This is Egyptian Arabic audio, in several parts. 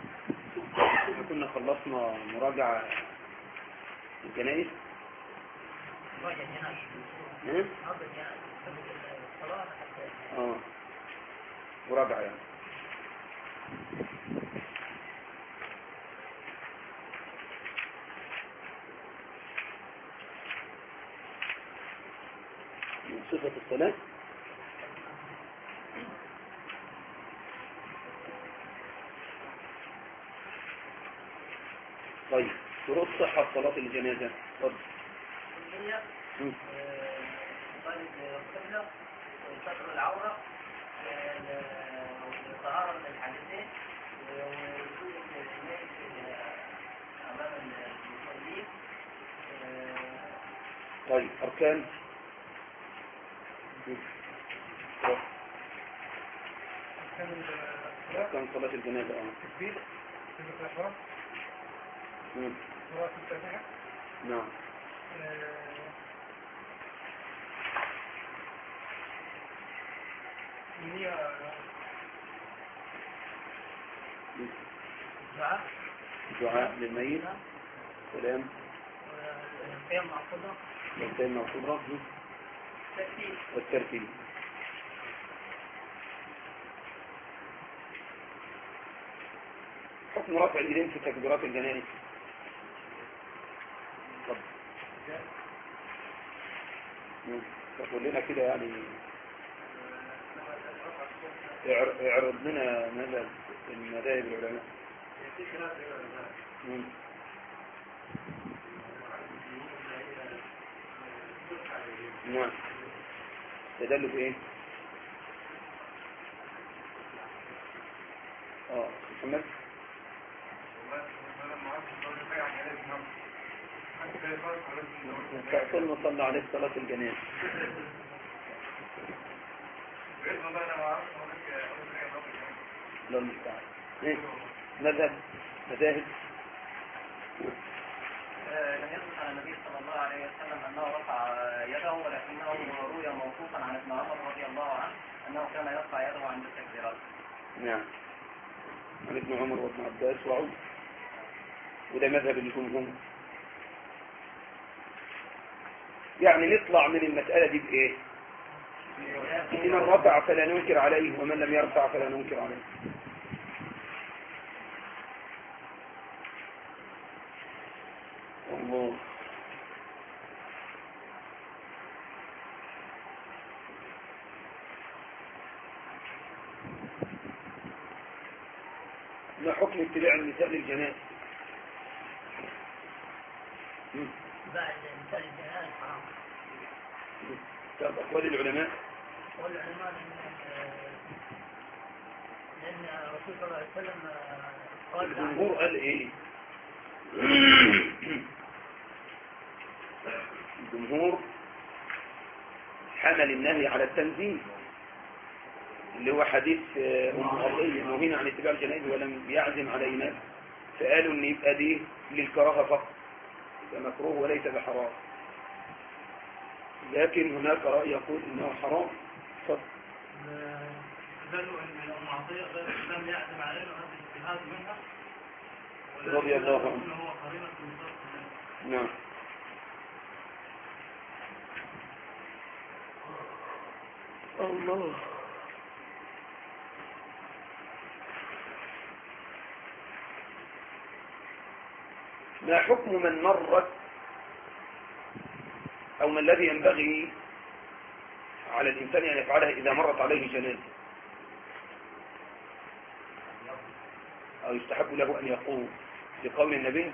احنا كنا خلصنا مراجعة الجنائز راجع الجنازة ها؟ نقضي الجنازة الصلاة حتى اه مراجعة يعني من صفة الصلاة طيب شروط صحة صلاة الجنازة اتفضل هي مم. طالب القبلة وستر العورة والطهارة من الحدثين ووجود الميت أمام المصلين طيب أركان مم. كان الصلاة أركان صلاة الجنازة اه التكبير سنة الإحرام مم. قراءة الفاتحة نعم آه، النية مم. دعاء دعاء للميت سلام والقيام مع القدرة والكلمة الكبرى مم. تكفير والترتيب حكم رفع اليدين في تكبيرات الجنائز اتفضل. مم. تقول لنا كده يعني اعر- اعرض لنا ماذا المذاهب العلماء مم. نعم تدل بايه اه محمد تأصل صلى عليه صلاة الجنازة لا المستعان ايه مذهب مذاهب لم يثبت عن النبي صلى الله عليه وسلم انه رفع يده ولكنه روي موقوفا عن ابن عمر رضي الله عنه انه كان يرفع يده عند التكبيرات نعم عن ابن عمر وابن عباس وعمر وده مذهب الجمهور يعني نطلع من المسألة دي بإيه من رفع فلا ننكر عليه ومن لم يرفع فلا ننكر عليه الله ما حكم اتباع النساء للجنائز مم. بعد مثال الجهاز حرام طب أقوال العلماء والعلماء لان الرسول صلى الله عليه وسلم قال الجمهور قال ايه الجمهور حمل النهي على التنزيل اللي هو حديث آه، ام عطيه نهينا عن اتباع الجنائز ولم يعزم على ايمان فقالوا ان يبقى دي للكراهه فقط يبقى مكروه وليس بحرام لكن هناك راي يقول انه حرام اتفضل قالوا ان ام عطيه لم يعزم علينا هذا الاجتهاد منها رضي الله عنه. عنه هو قرينه من نعم الله ما حكم من مرت أو ما الذي ينبغي على الإنسان أن يفعلها إذا مرت عليه جنازة أو يستحب له أن يقوم لقول النبي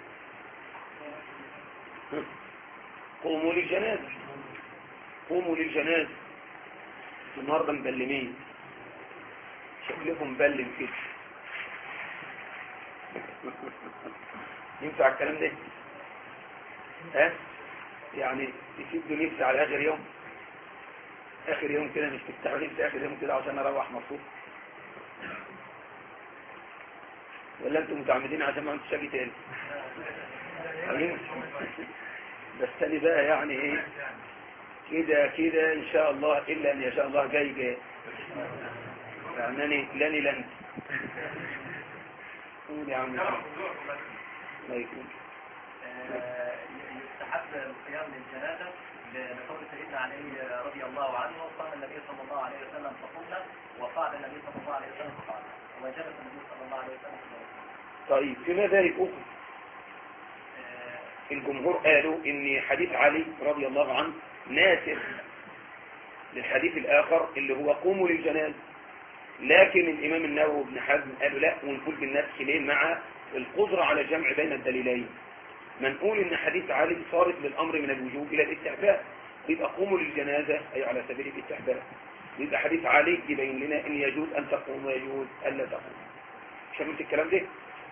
قوموا للجنازة قوموا للجنازة النهاردة مبلمين شكلهم مبلم كده ينفع الكلام ده ها يعني يسيبوا نفسي على اخر يوم اخر يوم كده مش تفتحوا نفسي اخر يوم كده عشان اروح مبسوط ولا انتم متعمدين عشان ما انتوا شاكي تاني أمين؟ بس تاني بقى يعني ايه كده كده ان شاء الله الا ان يشاء الله جاي جاي يعني لاني لاني لن قول يا عم لا يكون آه، يستحب القيام للجنازة لقول سيدنا علي رضي الله عنه قال النبي صلى الله عليه وسلم فقمنا وقعد النبي صلى الله عليه وسلم فقعد وجلس النبي صلى الله عليه وسلم فقعد. طيب في مذاهب أخرى آه، الجمهور قالوا ان حديث علي رضي الله عنه ناسخ للحديث الآخر اللي هو قوموا للجنازة لكن الإمام النووي وابن حزم قالوا لا ونقول بالنسخ ليه مع القدرة على الجمع بين الدليلين ما نقول ان حديث علي صارت للأمر من الوجوب إلى الاستحباب يبقى قوموا للجنازة أي على سبيل الاستحباب يبقى حديث علي يبين لنا ان يجوز أن تقوم ويجوز ألا تقوم شفت الكلام ده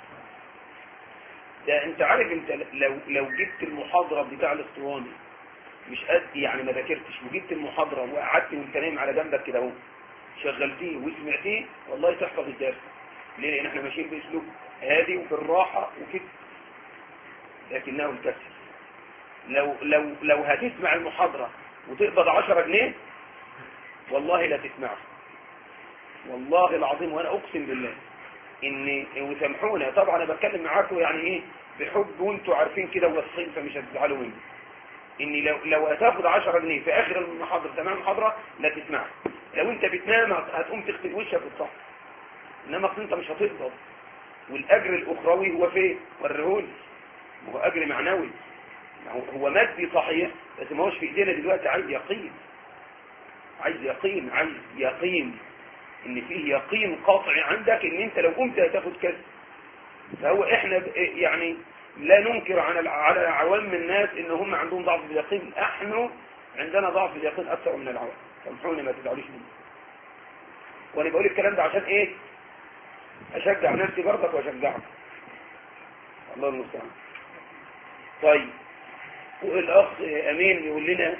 ده انت عارف انت لو لو جبت المحاضرة بتاع الاسطواني مش قد يعني ما ذاكرتش وجبت المحاضرة وقعدت وانت نايم على جنبك كده اهو شغلتيه وسمعتيه والله تحفظ الدرس ليه لان احنا ماشيين باسلوب هادي وبالراحة وكده لكنه الكسر لو لو لو هتسمع المحاضرة وتقبض 10 جنيه والله لا تسمعها والله العظيم وانا اقسم بالله ان وسامحونا طبعا انا بتكلم معاكم يعني ايه بحب وانتوا عارفين كده واثقين فمش هتزعلوا مني ان لو لو هتاخد 10 جنيه في اخر المحاضره تمام المحاضره لا تسمعها لو انت بتنام هتقوم تغسل وشك بالصح انما اصل انت مش هتقبض والاجر الاخروي هو فين وريهولي هو اجر معنوي ما هو هو مادي صحيح بس ما هوش في ايدينا دلوقتي عايز يقين عايز يقين عايز يقين ان فيه يقين قاطع عندك ان انت لو قمت هتاخد كذا فهو احنا ب- يعني لا ننكر على على عوام الناس ان هم عندهم ضعف في اليقين احنا عندنا ضعف في اليقين اكثر من العوام سامحوني ما تزعلوش مني وانا بقول الكلام ده عشان ايه اشجع نفسي برضك واشجعك الله المستعان طيب والاخ امين يقول لنا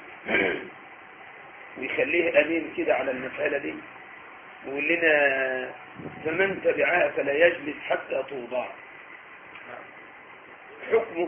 ويخليه امين كده على المسألة دي يقول لنا فمن تبعها فلا يجلس حتى توضع حكمه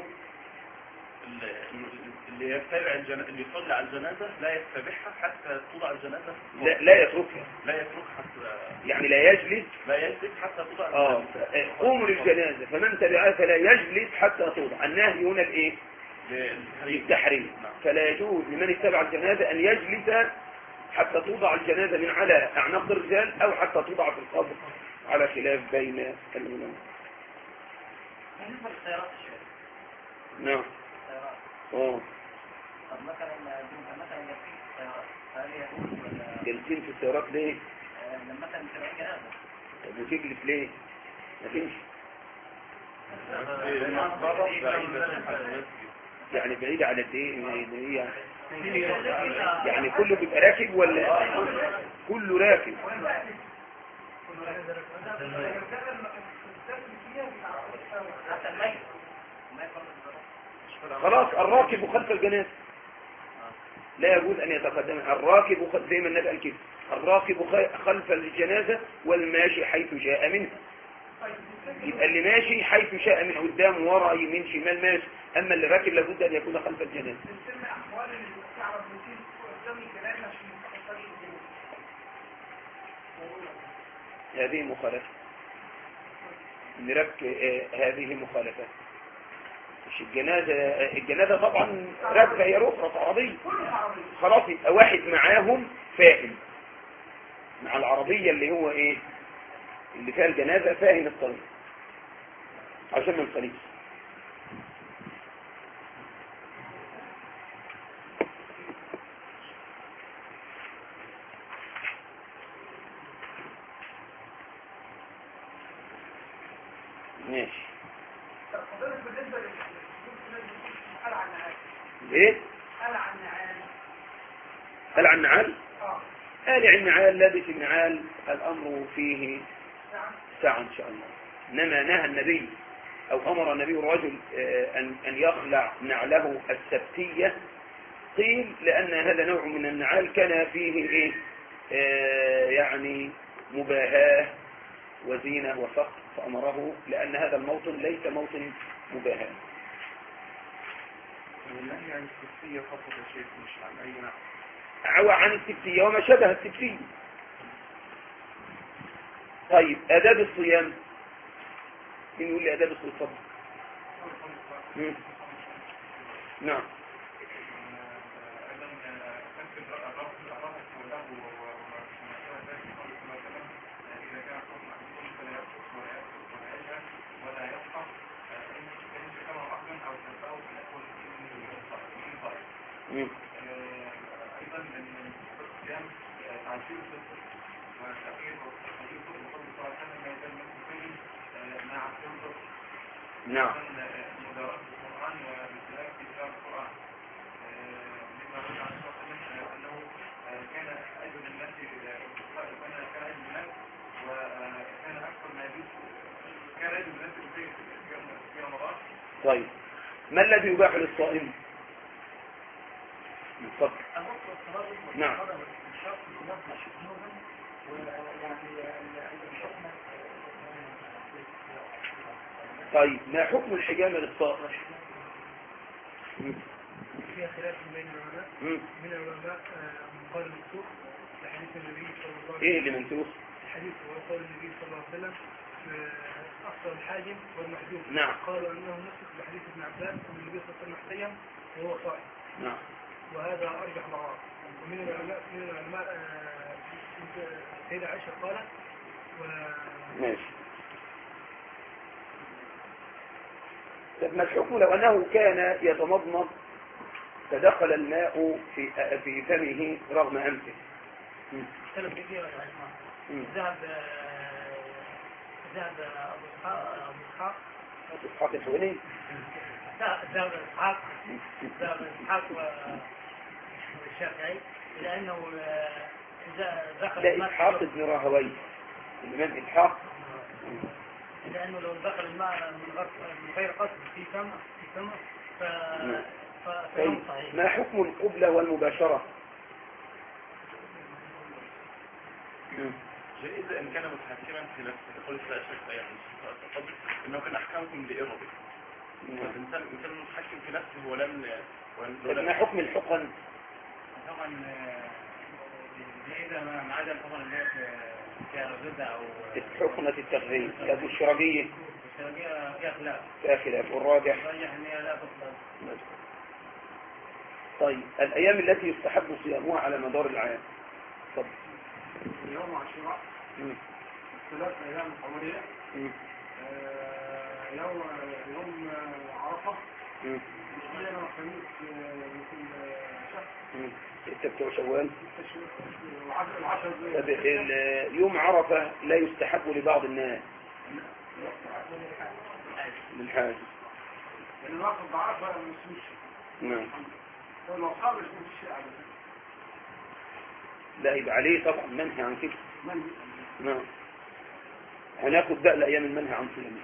اللي يتبع الجنازة اللي يصلي على الجنازة لا يتبعها حتى توضع الجنازة لا, لا يتركها لا يترك حتى يعني لا يجلس لا يجلس حتى توضع اه الجنازة قوموا للجنازة فمن تبعها فلا يجلس حتى توضع النهي هنا الايه للتحريم. للتحريم نعم. فلا يجوز لمن اتبع الجنازة ان يجلس حتى توضع الجنازة من على اعناق الرجال او حتى توضع في القبر على خلاف بين العلماء بالنسبة للسيارات الشيخ نعم السيارات اه طب مثلا مثلا جالسين في السيارات هل يجوز ولا جالسين في السيارات ليه آه، لما مثلا تبقى جنازة طب وتجلس ليه ما تمشي يعني بعيد على قد ايه يعني هي يعني كله بيبقى راكب ولا كله راكب حتى الميت الميت برضه خلاص الراكب خلف الجنازة لا يجوز أن يتقدم الراكب خ- زي ما النبي قال كده الراكب خ- خلف الجنازة والماشي حيث شاء منه يبقى اللي ماشي حيث شاء من قدام ورا يمين شمال ماشي أما اللي راكب لابد أن يكون خلف الجنازة هذه مخالفة نرك آه، هذه مخالفة مش الجنازة آه، الجنازة طبعا راكبة هي رخرة عربية خلاص يبقى واحد معاهم فاهم مع العربية اللي هو ايه اللي فيها الجنازة فاهم الطريق عشان ما نخالفش ماشي ايه قال عن نعال قال عن نعال لابس النعال الامر فيه ساعة ان شاء الله انما نهى النبي او امر النبي الرجل آه، ان ان يخلع نعله السبتية قيل لان هذا نوع من النعال كان فيه ايه آه، يعني مباهاة وزينة وفخر فأمره لأن هذا الموطن ليس موطن مباهاة والنهي عن السفية فقط يا شيخ مش عن أي نوع عوى عن السبتية وما شبه السبتية طيب آداب الصيام مين يقول لي اداب الصوم اتفضل مم. نعم مم. نعم طيب ما الذي يباح للصائم اتفضل نعم طيب ما حكم الحجامة للصائم مم. فيها خلاف بين العلماء مم. من العلماء آه، قال المنسوخ لحديث النبي صلى الله عليه ايه وسلم اللي منسوخ الحديث هو قول النبي صلى الله عليه وسلم آه، أفضل الحاجم والمحجوم نعم. قالوا أنه نسخ بحديث ابن عباس أن النبي صلى الله عليه وسلم احتيم وهو صائم نعم وهذا أرجح ضرار ومن العلماء من العلماء آه، السيدة عائشة قالت و ماشي طب ما الحكم لو أنه كان يتمضمض فدخل الماء في في فمه رغم أنفه مم. سلم بيجي ولا اسمع مم. ذهب ذهب ابو اسحاق ابو اسحاق إسحاق الحويني ذهب اسحاق ذهب اسحاق و- والشافعي الى انه آه، اذا دخل لا الماء إسحاق بن راهوي الإمام إسحاق لانه لو دخل الماء من غير من غير قصد في فم في فم ف نعم. ف- طيب فهم صحيح ما حكم القبلة والمباشرة مم. جائزة إن كان متحكما في نفسه قلت لا شك يعني قبل إنه كان أحكامكم بإرادة نعم. فالإنسان إنسان متحكم في نفسه ولم طب ولم ما حكم الحقن طبعا جائزة ما عدا الحكم اللي هي فيها الغذاء او حقنة التغذية كانت الشرجية فيها فيها خلاف فيها خلاف والراجح رجح ان هي لا تفضل طيب الأيام التي يستحب صيامها على مدار العام طب يوم عاشوراء مم. ثلاث أيام قمرية مم. آه، يوم يوم آه، عرفة مم. الاثنين والخميس آه، يكون آه، شهر مم. ستة بتوع شوال التشريق وعشر العشر طب ال- يوم عرفة لا يستحب لبعض الناس للحاج يعني الواقف بعرفة ما يسموش نعم لو صار يسموش الشيء على فكرة لا يبقى عليه طبعا منهي عن كده من نعم هناخد بقى الأيام المنهي عن صيامها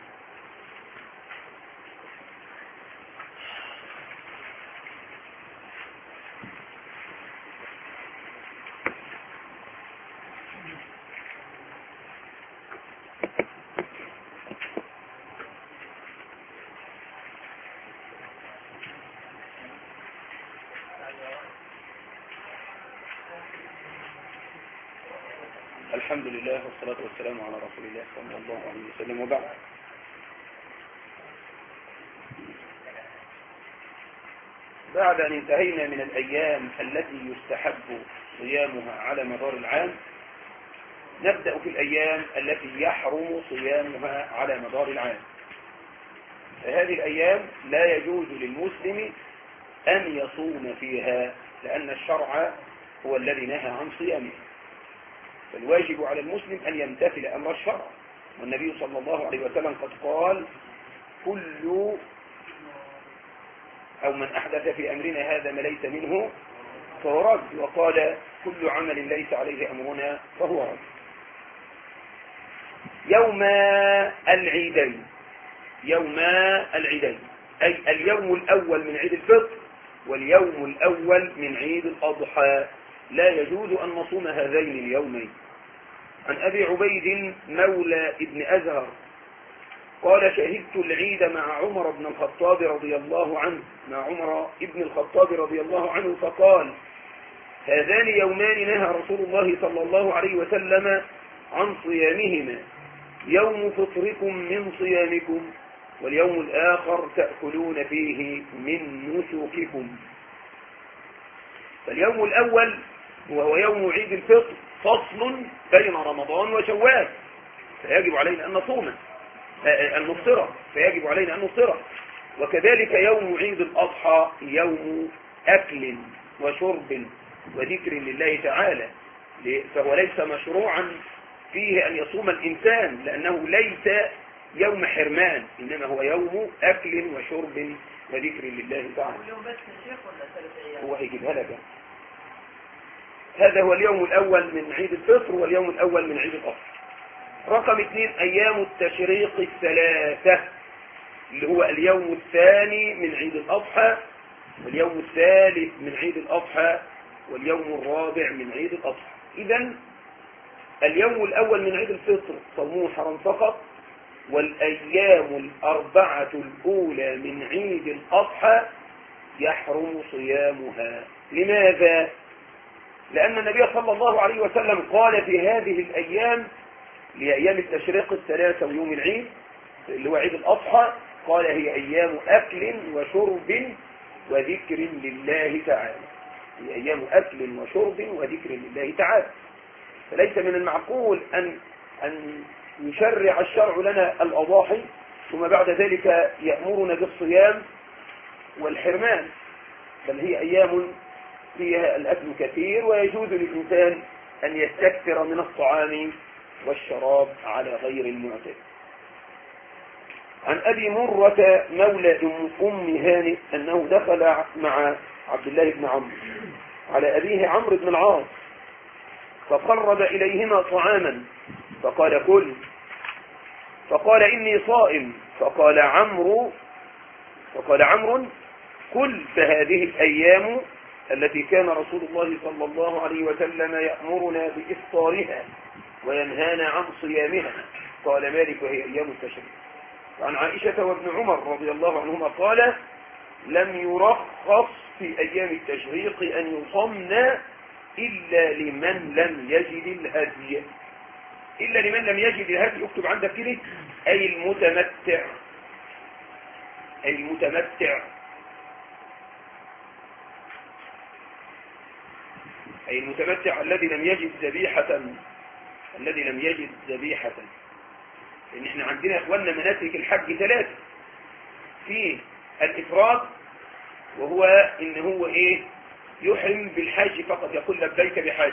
الحمد لله والصلاة والسلام على رسول الله صلى الله عليه وسلم وبعد بعد أن انتهينا من الأيام التي يستحب صيامها على مدار العام نبدأ في الأيام التي يحرم صيامها على مدار العام فهذه الأيام لا يجوز للمسلم أن يصوم فيها لأن الشرع هو الذي نهى عن صيامه فالواجب على المسلم أن يمتثل أمر الشرع والنبي صلى الله عليه وسلم قد قال كل أو من أحدث في أمرنا هذا ما ليس منه فهو رد وقال كل عمل ليس عليه أمرنا فهو رد يوم العيدين يوم العيدين أي اليوم الأول من عيد الفطر واليوم الأول من عيد الأضحى لا يجوز أن نصوم هذين اليومين عن أبي عبيد مولى ابن أزهر قال شهدت العيد مع عمر بن الخطاب رضي الله عنه مع عمر ابن الخطاب رضي الله عنه فقال هذان يومان نهى رسول الله صلى الله عليه وسلم عن صيامهما يوم فطركم من صيامكم واليوم الآخر تأكلون فيه من نسككم فاليوم الأول وهو يوم عيد الفطر فصل بين رمضان وشوال فيجب علينا أن نصومه أن نفطره فيجب علينا أن نفطره وكذلك يوم عيد الأضحى يوم أكل وشرب وذكر لله تعالى فهو ليس مشروعا فيه أن يصوم الإنسان لأنه ليس يوم حرمان إنما هو يوم أكل وشرب وذكر لله تعالى اليوم بس يا شيخ ولا ثلاث ايام؟ هو هيجيبها لك هذا هو اليوم الأول من عيد الفطر واليوم الأول من عيد الأضحى رقم اثنين أيام التشريق الثلاثة اللي هو اليوم الثاني من عيد الأضحى واليوم الثالث من عيد الأضحى واليوم الرابع من عيد الأضحى إذا اليوم الأول من عيد الفطر صوموه حرام فقط والأيام الأربعة الأولى من عيد الأضحى يحرم صيامها لماذا؟ لأن النبي صلى الله عليه وسلم قال في هذه الأيام لأيام التشريق الثلاثة ويوم العيد اللي هو عيد الأضحى قال هي أيام أكل وشرب وذكر لله تعالى هي أيام أكل وشرب وذكر لله تعالى فليس من المعقول أن أن يشرع الشرع لنا الأضاحي ثم بعد ذلك يأمرنا بالصيام والحرمان بل هي أيام فيها الأكل كثير ويجوز للإنسان أن يستكثر من الطعام والشراب على غير المعتاد عن أبي مرة مولى أم هانئ أنه دخل مع عبد الله بن عمرو على أبيه عمرو بن العاص فقرب إليهما طعاما فقال كل فقال إني صائم فقال عمرو فقال عمرو كل فهذه الأيام التي كان رسول الله صلى الله عليه وسلم يأمرنا بإفطارها وينهانا عن صيامها قال مالك وهي أيام التشريق وعن عائشة وابن عمر رضي الله عنهما قال لم يرخص في أيام التشريق أن يصمنا إلا لمن لم يجد الهدي إلا لمن لم يجد الهدي اكتب عندك كده أي المتمتع أي المتمتع أي المتمتع الذي لم يجد ذبيحة الذي لم يجد ذبيحة لأن احنا عندنا اخواننا مناسك الحج ثلاثة في الإفراد وهو إن هو إيه يحرم بالحج فقط يقول لبيك بحج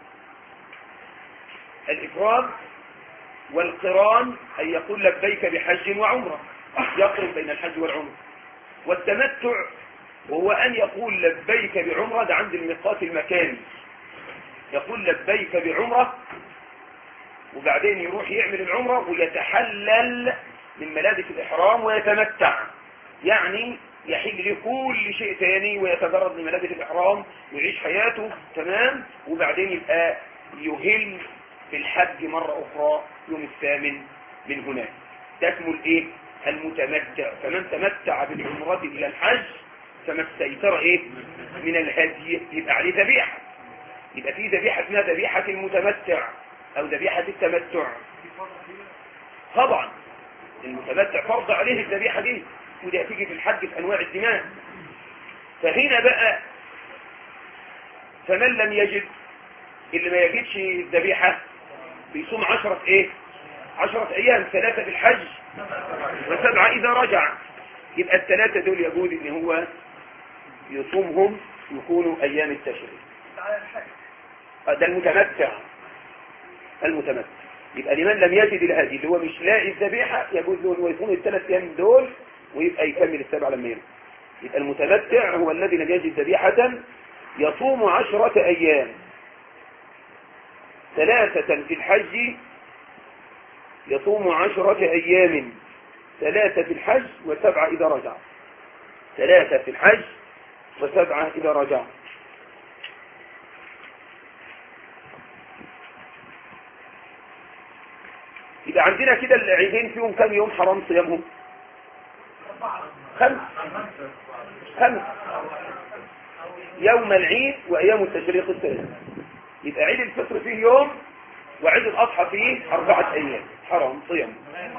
الإفراد والقران أي يقول لبيك بحج وعمرة يقرن بين الحج والعمرة والتمتع وهو أن يقول لبيك بعمرة ده عند الميقات المكاني يقول لبيك بعمرة وبعدين يروح يعمل العمرة ويتحلل من ملابس الإحرام ويتمتع يعني يحل له كل شيء تاني ويتجرد من ملابس الإحرام ويعيش حياته تمام وبعدين يبقى يهل في الحج مرة أخرى يوم الثامن من هناك ده اسمه الايه المتمتع فمن تمتع بالعمرة إلى الحج فما استيسر ايه من الهدي يبقى عليه ذبيحة يبقى في ذبيحة اسمها ذبيحة المتمتع او ذبيحة التمتع طبعا المتمتع فرض عليه الذبيحة دي ودي هتيجي في الحج في انواع الدماء فهنا بقى فمن لم يجد اللي ما يجدش الذبيحة بيصوم عشرة ايه عشرة ايام ثلاثة في الحج وسبعة اذا رجع يبقى الثلاثة دول يقول ان هو يصومهم يكونوا ايام التشريق على الحج ده المتمتع المتمتع يبقى لمن لم يجد الهدي اللي هو مش لاقي الذبيحة يجوز له انه يصوم الثلاث ايام دول ويبقى يكمل السبعة لما يرجع يبقى المتمتع هو الذي لم يجد ذبيحة يصوم عشرة ايام ثلاثة في الحج يصوم عشرة ايام ثلاثة في الحج وسبعة اذا رجع ثلاثة في الحج وسبعة اذا رجع يبقى عندنا كده العيدين فيهم كم يوم حرام صيامهم خمس خمس يوم العيد وايام التشريق الثلاث يبقى عيد الفطر فيه يوم وعيد الأضحى فيه أربعة أيام حرام صيام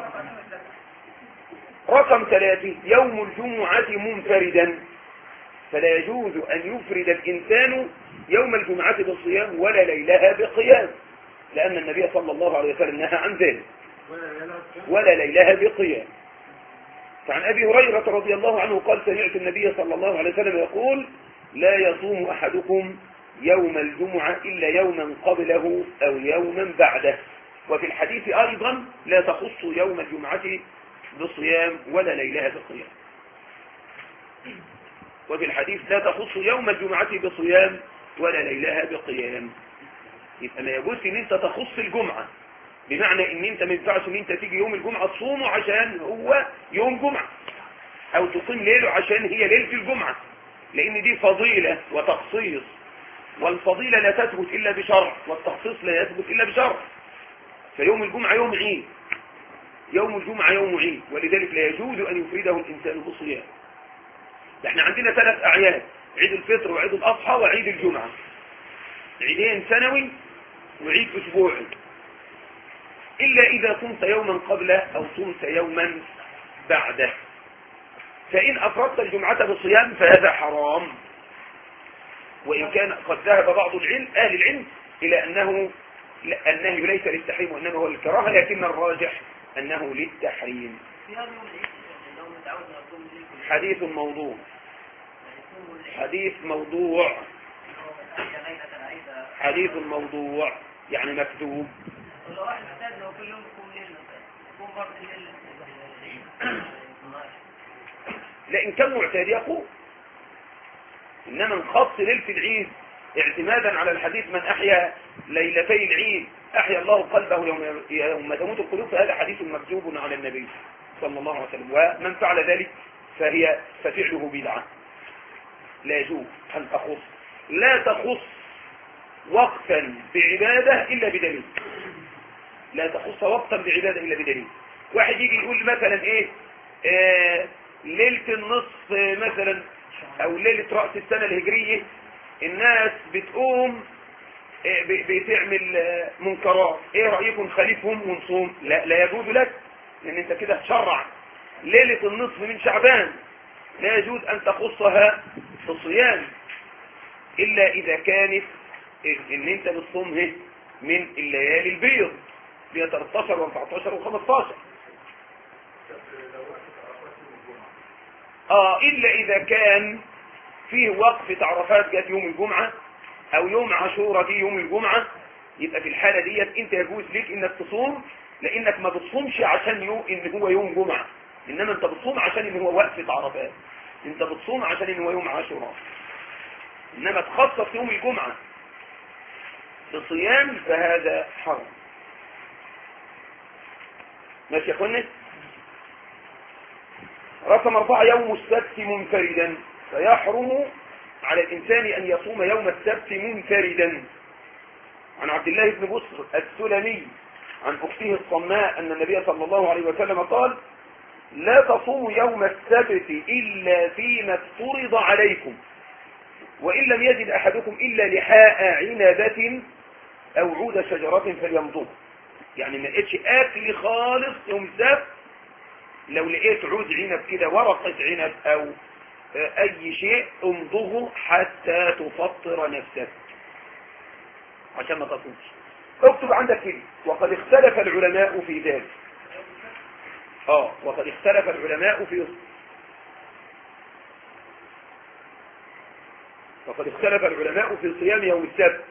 رقم ثلاثة يوم الجمعة منفردا فلا يجوز أن يفرد الإنسان يوم الجمعة بالصيام ولا ليلها بقيام لأن النبي صلى الله عليه وسلم نهى عن ذلك ولا ليلها بقيام فعن أبي هريرة رضي الله عنه قال سمعت النبي صلى الله عليه وسلم يقول لا يصوم أحدكم يوم الجمعة إلا يوما قبله أو يوما بعده وفي الحديث أيضا لا تخص يوم الجمعة بصيام ولا ليلها بقيام وفي الحديث لا تخص يوم الجمعة بصيام ولا ليلها بقيام يبقى ما يجوز ان انت تخص الجمعة بمعنى ان انت ما ينفعش ان انت تيجي يوم الجمعة تصومه عشان هو يوم جمعة او تصوم ليله عشان هي ليلة الجمعة لان دي فضيلة وتخصيص والفضيلة لا تثبت الا بشرع والتخصيص لا يثبت الا بشرع فيوم الجمعة يوم عيد يوم الجمعة يوم عيد ولذلك لا يجوز ان يفرده الانسان بصيام احنا عندنا ثلاث اعياد عيد الفطر وعيد الاضحى وعيد الجمعة عيدين سنوي وعيد اسبوعي الا اذا صمت يوما قبله او صمت يوما بعده فان افردت الجمعة بصيام فهذا حرام وان كان قد ذهب بعض العلم اهل العلم الى انه النهي ليس للتحريم وانما هو الكراهه لكن الراجح انه للتحريم في هذا يوم العيد لو متعودنا نصوم الليل كله حديث موضوع يصوم العيد حديث موضوع يوم الأحياء ليلة عيدا حديث موضوع يعني مكذوب ولو واحد احتاج لو كل يوم يقوم ليل مثلا يقوم برضه الليل العيد لئن كان معتاد يقوم إنما انخص ليلة العيد اعتمادا على الحديث من أحيا ليلتي العيد أحيا الله قلبه يوم, يوم تموت القلوب فهذا حديث مكذوب على النبي صلى الله عليه وسلم ومن فعل ذلك فهي ففعله بدعة لا يجوز أن تخص لا تخص وقتا بعبادة إلا بدليل لا تخص وقتا بعبادة إلا بدليل واحد يجي يقول مثلا إيه آه ليلة النصف آه، مثلا أو ليلة رأس السنة الهجرية الناس بتقوم آه، ب- بتعمل آه، منكرات ايه رأيكم خليفهم ونصوم لا لا يجوز لك لان انت كده تشرع ليلة النصف من شعبان لا يجوز ان تخصها بالصيام الا اذا كانت ان انت بتصومها من الليالي البيض اللي هي 13 و14 و15 اه الا اذا كان فيه وقفة عرفات جت يوم الجمعة او يوم عاشوراء دي يوم الجمعة يبقى في الحالة ديت انت يجوز ليك انك تصوم لانك ما بتصومش عشان يوم ان هو يوم جمعة انما انت بتصوم عشان ان هو وقفة عرفات انت بتصوم عشان ان هو يوم عاشوراء انما تخصص يوم الجمعة بصيام فهذا حرام ماشي يا اخوانا رقم أربعة يوم السبت منفردا فيحرم على الإنسان أن يصوم يوم السبت منفردا عن عبد الله بن بصر السلمي عن أخته الصماء أن النبي صلى الله عليه وسلم قال لا تصوموا يوم السبت إلا فيما افترض عليكم وإن لم يجد أحدكم إلا لحاء عنبة أو عود شجرة فليمضوه يعني ما لقيتش أكل خالص يوم السبت لو لقيت عود عنب كده ورقة عنب أو أي شيء امضغه حتى تفطر نفسك عشان ما تصومش اكتب عندك كده وقد اختلف العلماء في ذلك اه وقد اختلف العلماء في وقد اختلف العلماء في صيام يوم السبت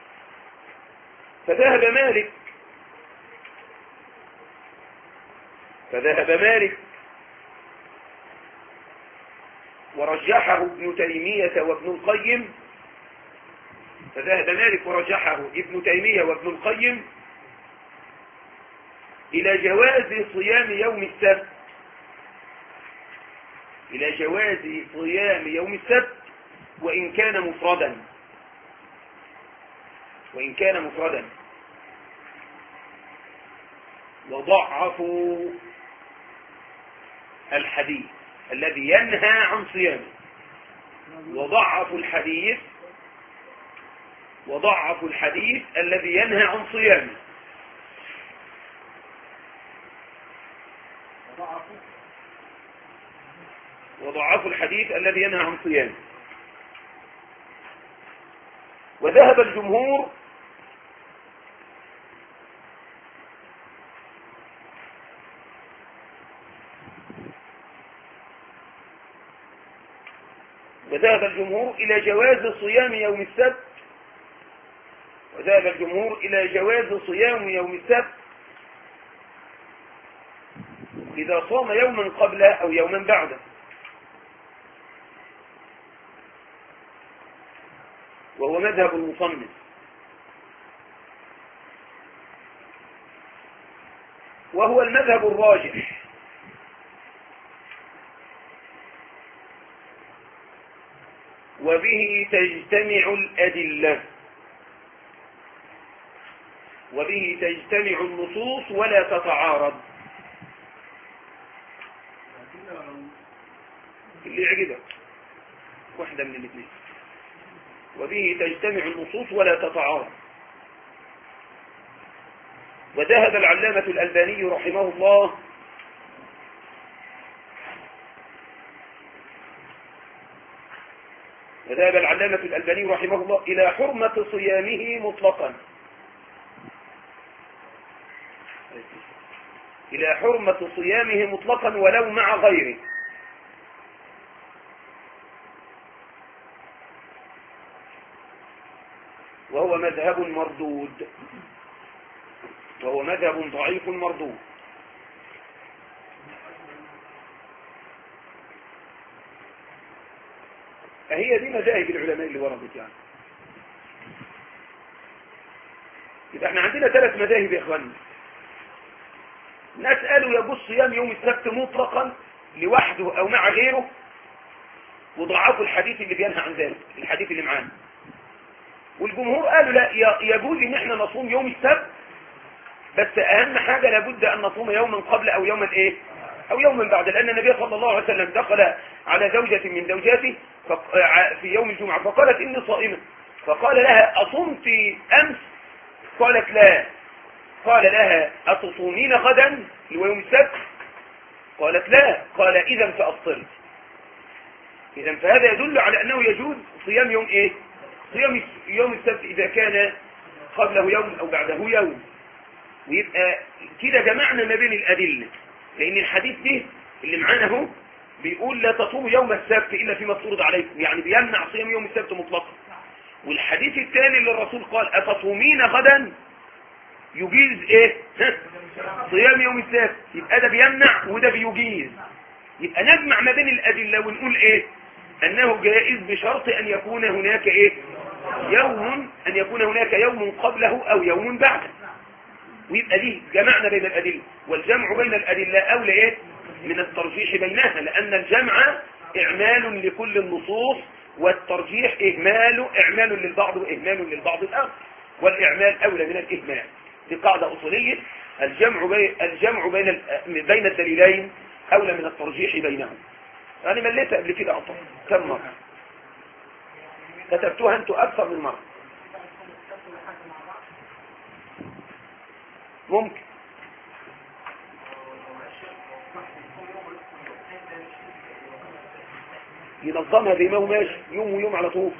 فذهب مالك فذهب مالك ورجحه ابن تيمية وابن القيم فذهب مالك ورجحه ابن تيمية وابن القيم إلى جواز صيام يوم السبت إلى جواز صيام يوم السبت وإن كان مفردا وإن كان مفردا وضعفوا الحديث الذي ينهى عن صيامه وضعفوا الحديث وضعفوا الحديث الذي ينهى عن صيامه وضعفوا الحديث الذي ينهى عن صيامه وذهب الجمهور وذهب الجمهور إلى جواز صيام يوم السبت وذهب الجمهور إلى جواز صيام يوم السبت إذا صام يوما قبله أو يوما بعده وهو مذهب المصنف وهو المذهب الراجح وبه تجتمع الأدلة وبه تجتمع النصوص ولا تتعارض اللي يعجبك واحدة من الاثنين وبه تجتمع النصوص ولا تتعارض وذهب العلامة الألباني رحمه الله وذهب العلامة الألباني رحمه الله إلى حرمة صيامه مطلقا إلى حرمة صيامه مطلقا ولو مع غيره وهو مذهب مردود وهو مذهب ضعيف مردود فهي دي مذاهب العلماء اللي وردت يعني يبقى احنا عندنا ثلاث مذاهب يا اخواني ناس قالوا يجوز صيام يوم السبت مطلقا لوحده او مع غيره وضعفوا الحديث اللي بينهى عن ذلك الحديث اللي معانا والجمهور قالوا لا يجوز ان احنا نصوم يوم السبت بس اهم حاجة لابد ان نصوم يوما قبل او يوما ايه او يوما بعد لان النبي صلى الله عليه وسلم دخل على زوجة من زوجاته في يوم الجمعة فقالت اني صائمة فقال لها اصمت امس قالت لا قال لها اتصومين غدا ويوم السبت قالت لا قال اذا فافطري اذا فهذا يدل على انه يجوز صيام يوم ايه صيام يوم السبت اذا كان قبله يوم او بعده يوم ويبقى كده جمعنا ما بين الادله لان الحديث ده اللي معانا اهو بيقول لا تصوموا يوم السبت الا فيما افترض عليكم يعني بيمنع صيام يوم السبت مطلقا والحديث الثاني اللي الرسول قال اتصومين غدا يجيز ايه صيام يوم السبت يبقى ده بيمنع وده بيجيز يبقى نجمع ما بين الادله ونقول ايه انه جائز بشرط ان يكون هناك ايه يوم ان يكون هناك يوم قبله او يوم بعده ويبقى دي جمعنا بين الادله والجمع بين الادله اولى ايه من الترجيح بينها لان الجمع اعمال لكل النصوص والترجيح اهمال اعمال للبعض واهمال للبعض الاخر والاعمال اولى من الاهمال دي قاعده اصوليه الجمع بين الجمع بين بين الدليلين اولى من الترجيح بينهم انا مليتها قبل كده اعطى كم مره كتبتوها انتوا اكثر من مره ممكن ينظمها زي ما هو ماشي يوم ويوم على طول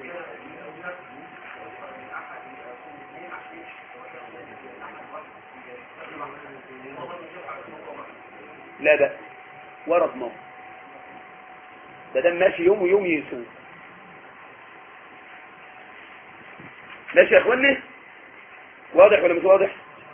لا ده ورد موت ده ده ماشي يوم ويوم يسوع ماشي يا اخواني واضح ولا مش واضح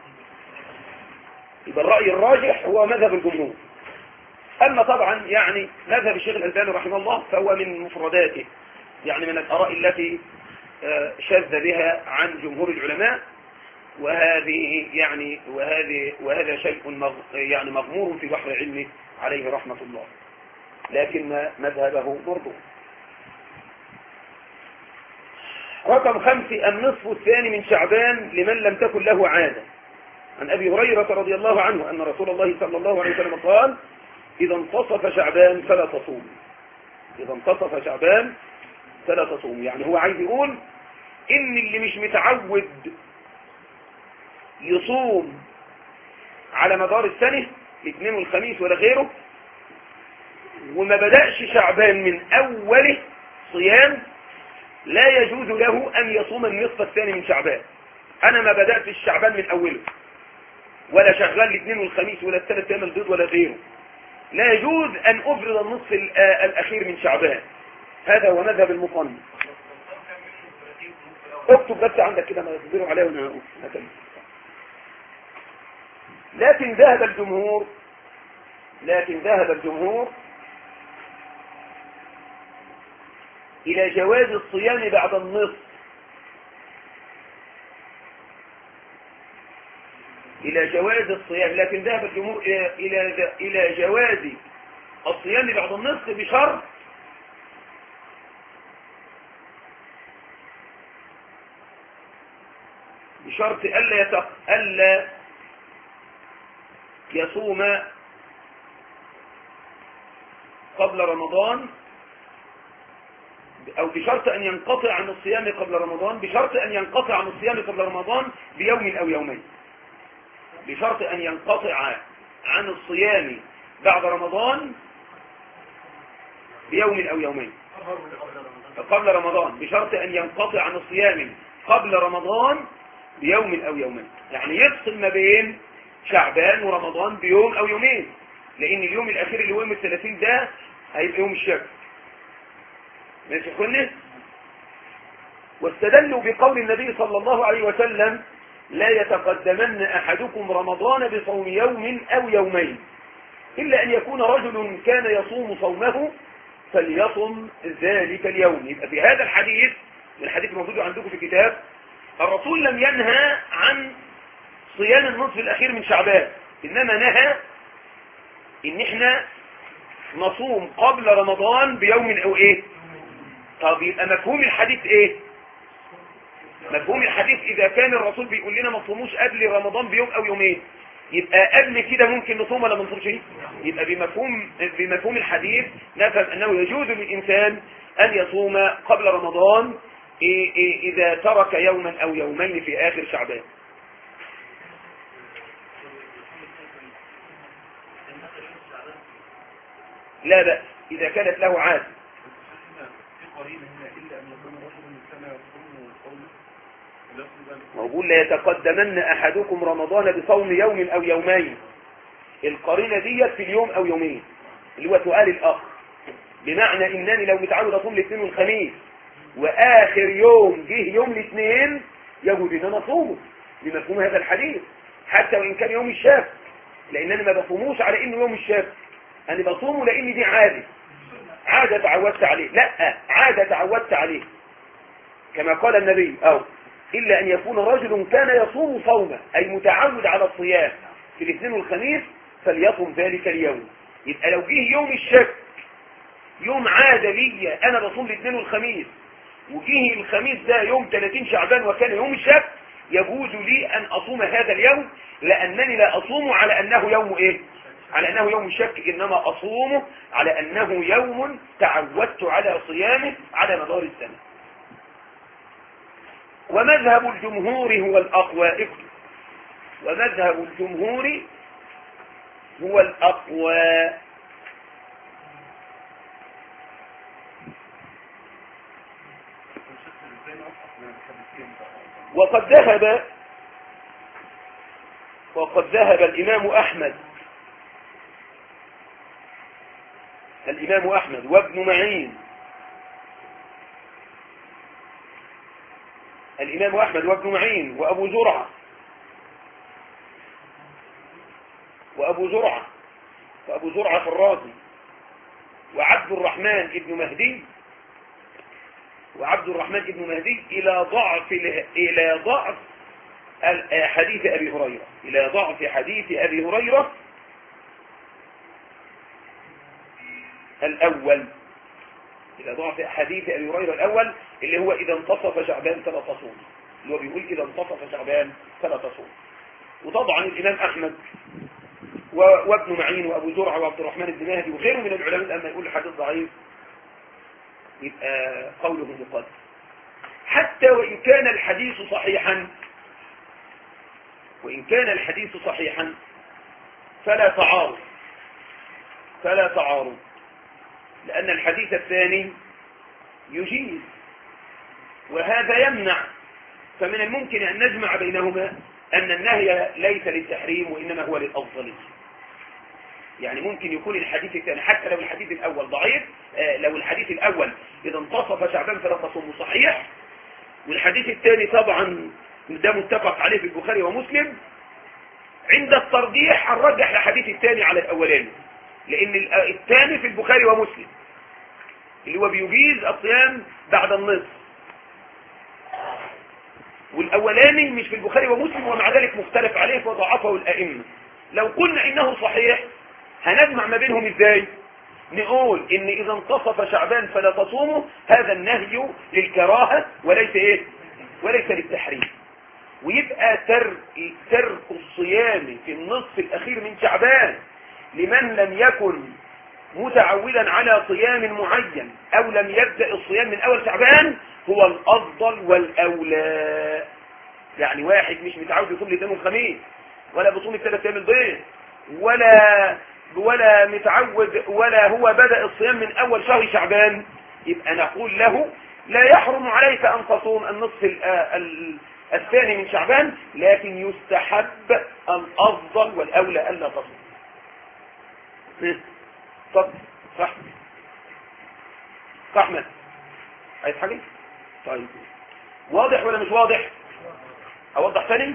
يبقى الرأي الراجح هو مذهب الجمهور أما طبعا يعني مذهب الشيخ الألباني رحمه الله فهو من مفرداته يعني من الآراء التي شذ بها عن جمهور العلماء وهذه يعني وهذه وهذا شيء مغ يعني مغمور في بحر علمه عليه رحمة الله لكن مذهبه مرضو رقم خمس النصف الثاني من شعبان لمن لم تكن له عادة عن أبي هريرة رضي الله عنه أن رسول الله صلى الله عليه وسلم قال إذا انتصف شعبان فلا تصوم إذا انتصف شعبان فلا تصوم يعني هو عايز يقول إن اللي مش متعود يصوم على مدار السنة الاثنين والخميس ولا غيره وما بدأش شعبان من أوله صيام لا يجوز له أن يصوم النصف الثاني من شعبان أنا ما بدأتش شعبان من أوله ولا شغال الاثنين والخميس ولا الثلاث أيام البيض ولا غيره لا يجوز أن أفرض النصف ال- آه الأخير من شعبان هذا هو مذهب المصنف اكتب بس عندك كده ما يصبروا عليه وانا هقول هكذا. لكن ذهب الجمهور لكن ذهب الجمهور إلى جواز الصيام بعد النصف إلى جواز الصيام لكن ذهب الجمهور إلى إلى إلى جواز الصيام بعد النصف بشرط بشرط ألا يتق... ألا يصوم قبل رمضان أو بشرط أن ينقطع عن الصيام قبل رمضان بشرط أن ينقطع عن الصيام قبل رمضان بيوم أو يومين بشرط أن ينقطع عن الصيام بعد رمضان بيوم أو يومين قبل رمضان بشرط أن ينقطع عن الصيام قبل رمضان بيوم أو يومين يعني يفصل ما بين شعبان ورمضان بيوم أو يومين لأن اليوم الأخير اللي هو يوم الثلاثين ده هيبقى يوم الشك ماشي كله واستدلوا بقول النبي صلى الله عليه وسلم لا يتقدمن أحدكم رمضان بصوم يوم أو يومين إلا أن يكون رجل كان يصوم صومه فليصم ذلك اليوم يبقى في هذا الحديث الحديث الموجود عندكم في الكتاب الرسول لم ينهى عن صيام النصف الأخير من شعبان إنما نهى إن إحنا نصوم قبل رمضان بيوم أو إيه طب يبقى مفهوم الحديث إيه مفهوم الحديث إذا كان الرسول بيقول لنا ما تصوموش قبل رمضان بيوم أو يومين يبقى قبل كده ممكن نصوم ولا ما نصومش يبقى بمفهوم بمفهوم الحديث نفهم أنه يجوز للإنسان أن يصوم قبل رمضان إيه إيه إذا ترك يوما أو يومين في آخر شعبان لا بأس إذا كانت له عادة في قرينة هنا إلا أن يكون رجل كان يصوم قوله وليصوم ذلك ويقول لا يتقدمن أحدكم رمضان بصوم يوم أو يومين القرينة ديت في اليوم أو يومين اللي هو سؤال الأخ بمعنى إنني لو متعود أصوم الاثنين والخميس وآخر يوم جه يوم الاثنين يجوز إن أنا أصومه بمفهوم هذا الحديث حتى وإن كان يوم الشاك لأن أنا ما بصوموش على إنه يوم الشاك أنا بصومه لأن دي عادة عادة تعودت عليه لا عادة تعودت عليه كما قال النبي أو إلا أن يكون رجل كان يصوم صومه أي متعود على الصيام في الاثنين والخميس فليصم ذلك اليوم يبقى لو جه يوم الشك يوم عادة لي أنا بصوم الاثنين والخميس وجه الخميس ده يوم 30 شعبان وكان يوم الشك يجوز لي أن أصوم هذا اليوم لأنني لا أصوم على أنه يوم إيه على أنه يوم الشك إنما أصومه على أنه يوم تعودت على صيامه على مدار السنة ومذهب الجمهور هو الأقوى اكتب. ومذهب الجمهور هو الأقوى وقد ذهب وقد ذهب الإمام أحمد الإمام أحمد وابن معين الإمام أحمد وابن معين وأبو زرعة وأبو زرعة وأبو زرعة في الرازي وعبد الرحمن ابن مهدي وعبد الرحمن ابن مهدي إلى ضعف إلى ضعف حديث أبي هريرة إلى ضعف حديث أبي هريرة الأول إلى ضعف حديث أبي هريرة الأول اللي هو إذا انتصف شعبان فلا تصوم اللي هو بيقول إذا انتصف شعبان فلا تصوم وطبعا الإمام أحمد و- وابن معين وأبو زرعة وعبد الرحمن بن مهدي وغيره من العلماء لما يقول الحديث ضعيف يبقى قوله مقدس حتى وإن كان الحديث صحيحا وإن كان الحديث صحيحا فلا تعارض فلا تعارض لأن الحديث الثاني يجيز وهذا يمنع فمن الممكن أن نجمع بينهما أن النهي ليس للتحريم وإنما هو للأفضلية يعني ممكن يكون الحديث الثاني حتى لو الحديث الأول ضعيف آه، لو الحديث الأول إذا انتصف شعبان فلا تصوم صحيح والحديث الثاني طبعا ده متفق عليه في البخاري ومسلم عند الترجيح هنرجح الحديث الثاني على الأولاني لأن ال- الثاني في البخاري ومسلم اللي هو بيجيز الصيام بعد النصف والأولاني مش في البخاري ومسلم ومع ذلك مختلف عليه وضعفه الأئمة لو قلنا إنه صحيح هنجمع ما بينهم إزاي نقول إن إذا انتصف شعبان فلا تصوموا هذا النهي للكراهة وليس إيه وليس للتحريم ويبقى ترك ترك الصيام في النصف الأخير من شعبان لمن لم يكن متعودا على صيام معين أو لم يبدأ الصيام من أول شعبان هو الأفضل والأولى يعني واحد مش متعود يصوم الاثنين والخميس ولا بيصوم الثلاث أيام البيض ولا ولا متعود ولا هو بدأ الصيام من أول شهر شعبان يبقى نقول له لا يحرم عليك أن تصوم النصف ال- ال- الثاني من شعبان لكن يستحب الأفضل والأولى ألا تصوم طب صح صح أحمد عايز حاجة طيب واضح ولا مش واضح اوضح تاني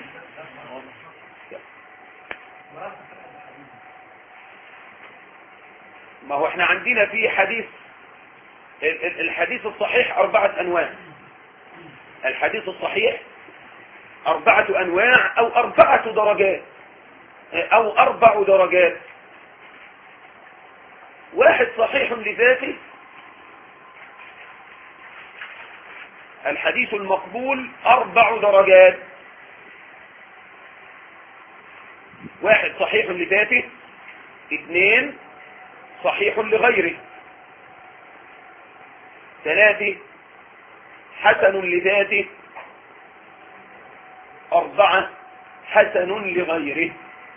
ما هو احنا عندنا في حديث ال- ال- الحديث الصحيح أربعة أنواع الحديث الصحيح أربعة أنواع أو أربعة درجات أو أربع درجات واحد صحيح لذاته الحديث المقبول أربع درجات واحد صحيح لذاته اثنين صحيح لغيره ثلاثة حسن لذاته أربعة حسن لغيره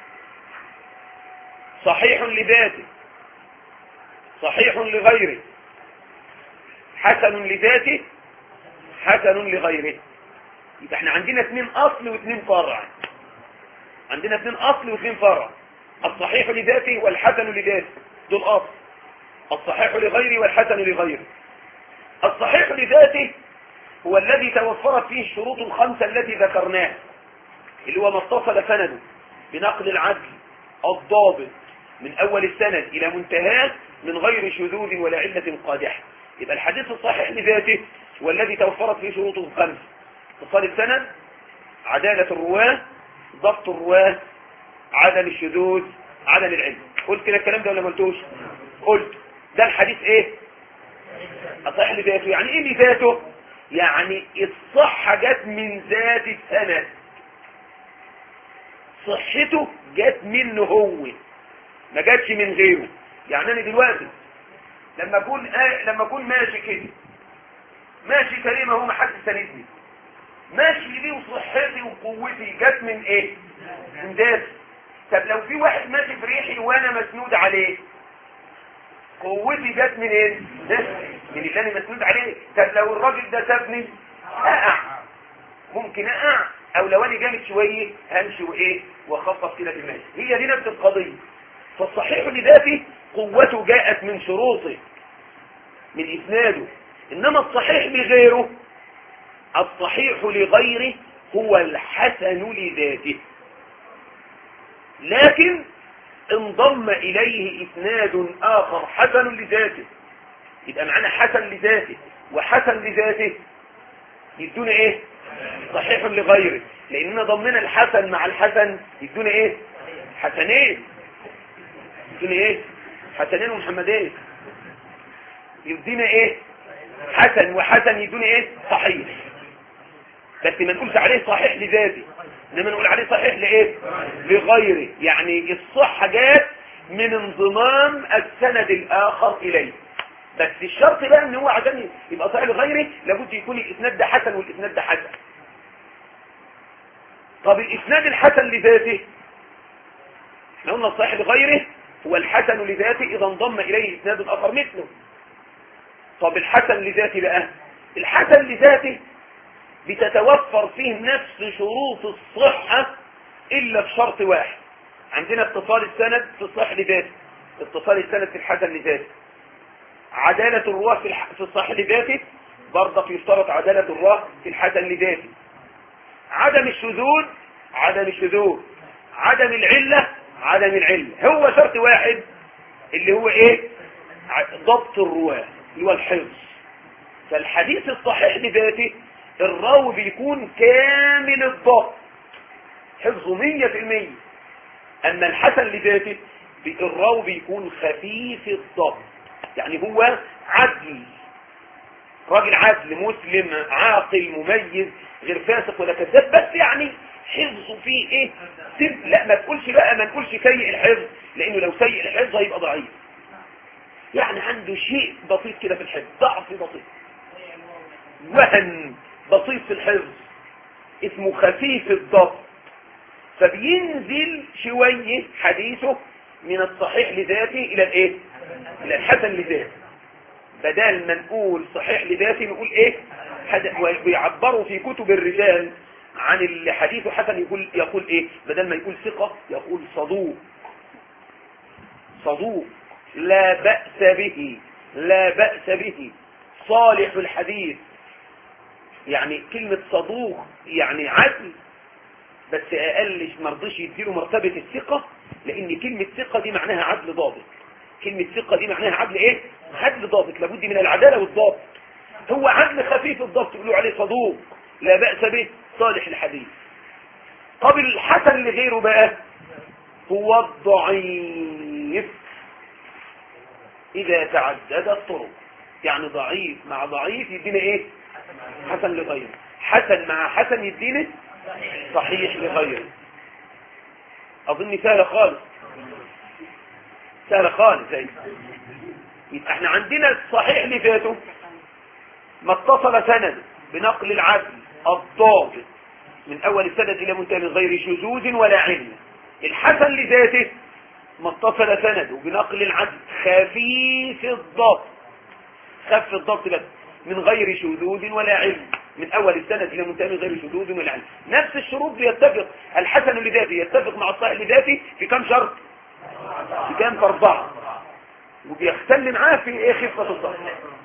صحيح لذاته صحيح لغيره حسن لذاته حسن لغيره يبقى احنا عندنا اثنين اصل واثنين فرع عندنا اثنين اصل واثنين فرع الصحيح لذاته والحسن لذاته دول اصل الصحيح لغيره والحسن لغيره الصحيح لذاته هو الذي توفرت فيه الشروط الخمسة التي ذكرناها اللي هو ما اتصل سنده بنقل العدل الضابط من أول السند إلى منتهاه من غير شذوذ ولا علة قادحة يبقى الحديث الصحيح لذاته هو الذي توفرت فيه شروطه الخمس اتصال السند عدالة الرواة ضبط الرواة عدم الشذوذ عدم العلم قلت كده الكلام ده ولا ما قلتوش قلت ده الحديث ايه الصحيح لذاته يعني ايه لذاته يعني الصحة جت من ذات السند صحته جت منه هو ما جاتش من غيره يعني انا دلوقتي لما اكون آه لما اكون ماشي كده ماشي كريم اهو ما حد ساندني ماشي دي وصحتي وقوتي جت من ايه من ذاتي طب لو في واحد ماشي في ريحي وانا مسنود عليه قوتي جت من ايه من اللي انا مسنود عليه طب لو الراجل ده سابني اقع ممكن اقع او لو انا جامد شويه همشي وايه واخفف كده في الماشي هي دي نفس القضيه فالصحيح لذاته قوته جاءت من شروطه من اسناده انما الصحيح لغيره الصحيح لغيره هو الحسن لذاته لكن انضم إليه إسناد آخر حسن لذاته يبقى معنا حسن لذاته وحسن لذاته يدون ايه صحيح لغيره لاننا ضمنا الحسن مع الحسن يدون ايه حسنين يدون ايه حسنين ومحمدين يدينا ايه حسن وحسن يدون ايه صحيح بس ما نقولش عليه صحيح لذاته انما نقول عليه صحيح لايه لغيره يعني الصحة جات من انضمام السند الاخر اليه بس الشرط بقى ان هو عشان يبقى صحيح لغيره لابد يكون الاسناد ده حسن والاسناد ده حسن طب الاسناد الحسن لذاته احنا قلنا الصحيح لغيره هو الحسن لذاته إذا انضم إليه إسناد آخر مثله طب الحسن لذاته بقى الحسن لذاته بتتوفر فيه نفس شروط الصحة إلا في شرط واحد عندنا اتصال السند في الصحيح لذاته اتصال السند في الحسن لذاته عدالة الرواه في الح- في الصحيح لذاته برضك يشترط عدالة الرواه في الحسن لذاته عدم الشذوذ عدم الشذوذ عدم العلة عدم العلة هو شرط واحد اللي هو ايه ع- ضبط الرواه اللي هو الحفظ فالحديث الصحيح لذاته الراوي بيكون كامل الضبط حفظه مية في المية أما الحسن لذاته بي- الراوي بيكون خفيف الضبط يعني هو عدل راجل عدل مسلم عاقل مميز غير فاسق ولا كذاب بس يعني حفظه فيه ايه سب لا ما تقولش بقى ما نقولش سيء الحفظ لانه لو سيء الحفظ هيبقى ضعيف يعني عنده شيء بسيط كده في الحفظ ضعف بسيط وهن بسيط في الحفظ اسمه خفيف الضبط فبينزل شوية حديثه من الصحيح لذاته الى الايه الى الحسن لذاته بدل ما نقول صحيح لذاته نقول ايه حد- ويعبروا في كتب الرجال عن اللي حديثه حسن يقول يقول ايه بدل ما يقول ثقة يقول صدوق صدوق لا بأس به لا بأس به صالح الحديث يعني كلمة صدوق يعني عدل بس اقلش مرضيش يديله مرتبة الثقة لان كلمة ثقة دي معناها عدل ضابط كلمة ثقة دي معناها عدل ايه عدل ضابط لابد من العدالة والضابط هو عدل خفيف الضبط يقولوا عليه صدوق لا بأس به صالح الحديث طب الحسن لغيره بقى هو الضعيف إذا تعدد الطرق يعني ضعيف مع ضعيف يدينا ايه حسن لغيره حسن مع حسن يدينا صحيح لغيره اظن سهلة خالص سهلة خالص زي يبقى احنا عندنا الصحيح لذاته ما اتصل سند بنقل العدل الضابط من اول السند الى منتهى من غير شذوذ ولا علم الحسن لذاته ما اتصل سنده بنقل العدل خفيف الضبط خف الضبط بس من غير شذوذ ولا علم من اول السنة الى منتهى من غير شذوذ ولا علم نفس الشروط بيتفق الحسن لذاته يتفق مع الصحيح لذاته في كم شرط في كام في اربعة وبيختل معاه في ايه خفة الضبط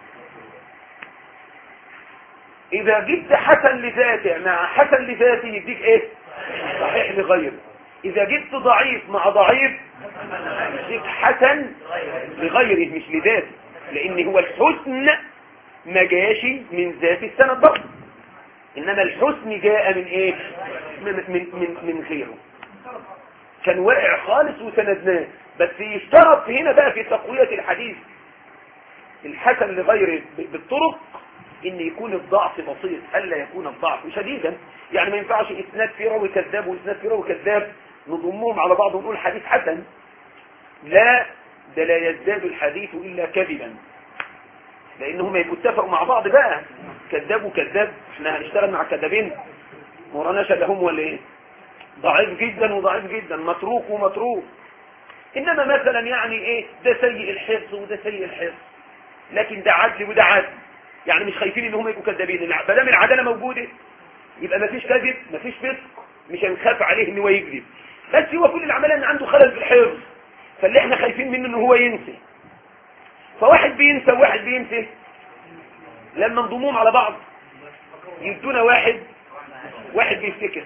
اذا جبت حسن لذاته مع حسن لذاته يديك ايه صحيح لغيره اذا جبت ضعيف مع ضعيف يديك حسن لغيره مش لذاته لان هو الحسن ما جاش من ذات السند برضه انما الحسن جاء من ايه من من من, من غيره كان واقع خالص وسندناه بس يشترط هنا بقى في تقوية الحديث الحسن لغيره ب- بالطرق ان يكون الضعف بسيط الا يكون الضعف شديدا يعني ما ينفعش اسناد في راوي كذاب واسناد في راوي كذاب نضمهم على بعض ونقول حديث حسن لا ده لا يزداد الحديث الا كذبا لانهم يبقوا اتفقوا مع بعض بقى كذاب وكذاب احنا هنشتغل مع كذابين ورانا شبههم ولا ايه ضعيف جدا وضعيف جدا متروك ومتروك انما مثلا يعني ايه ده سيء الحفظ وده سيء الحفظ لكن ده عدل وده عدل يعني مش خايفين ان هم يبقوا كذابين الع- ما دام العداله موجوده يبقى ما فيش كذب ما فيش فسق مش هنخاف عليه ان هو يكذب بس هو كل العمليه ان عنده خلل في الحفظ فاللي احنا خايفين منه ان هو ينسى فواحد بينسى وواحد بينسى لما نضمهم على بعض يدونا واحد واحد بيفتكر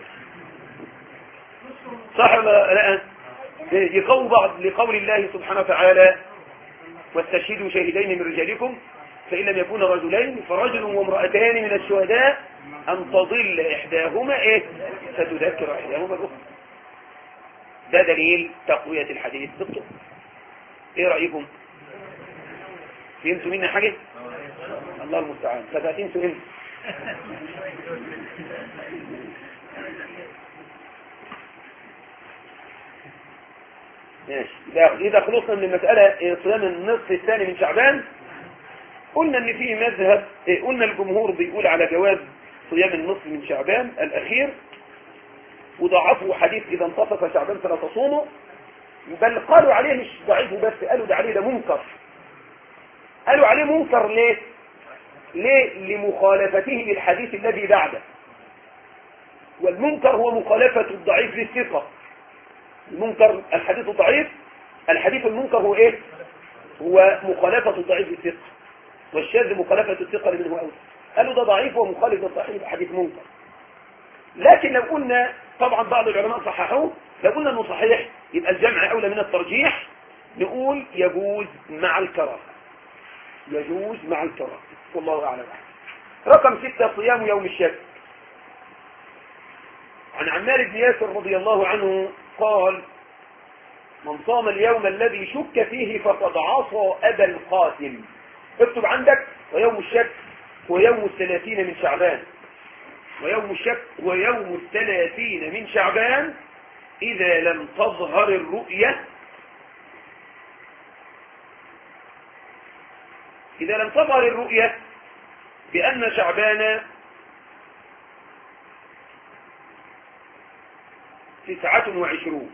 صح ولا لا يقووا بعض لقول الله سبحانه وتعالى واستشهدوا شهدين من رجالكم فإن لم يكون رجلين فرجل وامرأتان من الشهداء أن تضل إحداهما إيه فتذكر إحداهما الأخرى ده دليل تقوية الحديث بالطب إيه رأيكم فهمتوا منا حاجة الله المستعان فتاتين انتوا ماشي إذا إذا خلصنا من المسألة إيه، صيام النصف الثاني من شعبان قلنا ان في مذهب إيه، قلنا الجمهور بيقول على جواز صيام النصف من شعبان الأخير وضعفوا حديث إذا انتصف شعبان فلا تصوموا بل قالوا عليه مش ضعيف بس قالوا ده عليه ده منكر قالوا عليه منكر ليه ليه لمخالفته للحديث الذي بعده والمنكر هو مخالفة الضعيف للثقة المنكر الحديث الضعيف الحديث المنكر هو ايه هو مخالفة الضعيف للثقة والشاذ مخالفة الثقة لمن هو أول قالوا ده ضعيف ومخالف للصحيح يبقى حديث منكر لكن لو قلنا طبعا بعض العلماء صححوه لو قلنا انه صحيح يبقى الجمع اولى من الترجيح نقول يجوز مع الكراهه يجوز مع الكراهه والله اعلم رقم ستة صيام يوم الشك عن عمار بن ياسر رضي الله عنه قال من صام اليوم الذي شك فيه فقد عصى أبا القاسم اكتب عندك ويوم الشك هو يوم الثلاثين من شعبان ويوم الشك هو يوم الثلاثين من شعبان إذا لم تظهر الرؤية إذا لم تظهر الرؤية بأن شعبان تسعة وعشرون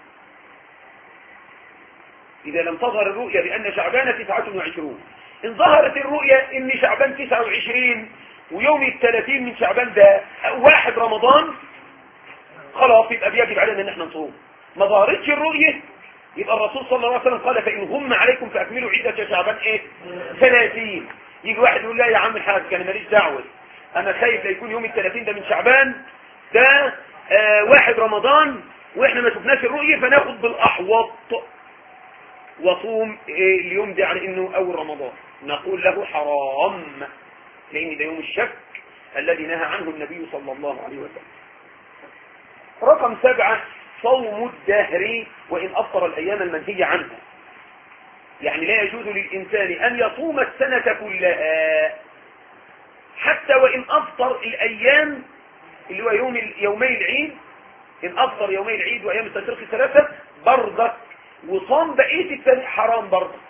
إذا لم تظهر الرؤية بأن شعبان تسعة وعشرون إن ظهرت الرؤية إن شعبان تسعة وعشرين ويوم الثلاثين من شعبان ده واحد رمضان خلاص يبقى بيجب علينا ان احنا نصوم ما ظهرتش الرؤية يبقى الرسول صلى الله عليه وسلم قال فإن هم عليكم فأكملوا عدة شعبان ايه ثلاثين يجي واحد يقول لا يا عم الحاج انا ماليش دعوة انا خايف لا يكون يوم الثلاثين ده من شعبان ده آه واحد رمضان واحنا ما شفناش الرؤية فناخد بالاحوط وصوم إيه اليوم ده على انه اول رمضان نقول له حرام لان ده يوم الشك الذي نهى عنه النبي صلى الله عليه وسلم رقم سبعة صوم الدهر وإن أفطر الأيام المنهي عنها يعني لا يجوز للإنسان أن يصوم السنة كلها حتى وإن أفطر الأيام اللي هو يوم يومي العيد إن أفطر يومي العيد وأيام التشريق الثلاثة برضك وصام بقية السنة حرام برضك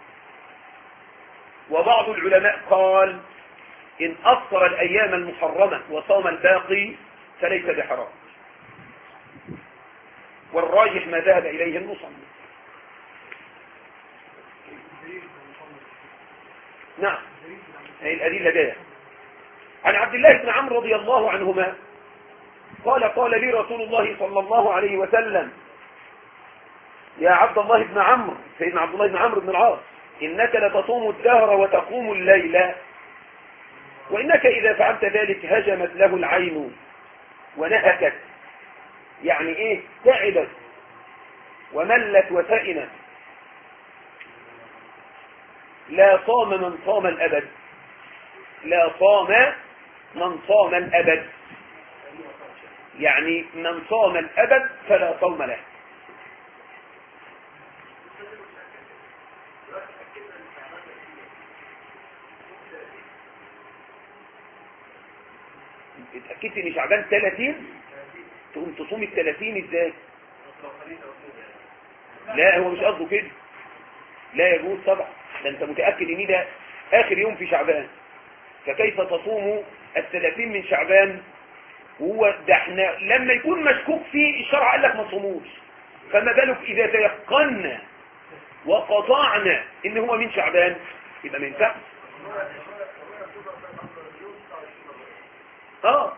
وبعض العلماء قال إن أفطر الأيام المحرمة وصام الباقي فليس بحرام والراجح ما ذهب إليه المصنف نعم هي الأدلة جاية عن عبد الله بن عمرو رضي الله عنهما قال قال لي رسول الله صلى الله عليه وسلم يا عبد الله بن عمرو سيدنا عبد الله بن عمرو بن العاص إنك لتصوم الدهر وتقوم الليل وإنك إذا فعلت ذلك هجمت له العين ونهكت يعني إيه تعبت وملت وسئنت لا صام من صام الأبد لا صام من صام الأبد يعني من صام الأبد فلا صوم له اتأكدت ان شعبان 30 تقوم تصوم ال 30 ازاي لا هو مش قصده كده لا يجوز طبعا ده انت متأكد ان ده اخر يوم في شعبان فكيف تصوم الثلاثين من شعبان وهو ده احنا لما يكون مشكوك فيه الشرع قال لك ما تصوموش فما بالك اذا تيقنا وقطعنا ان هو من شعبان يبقى ما ينفعش اه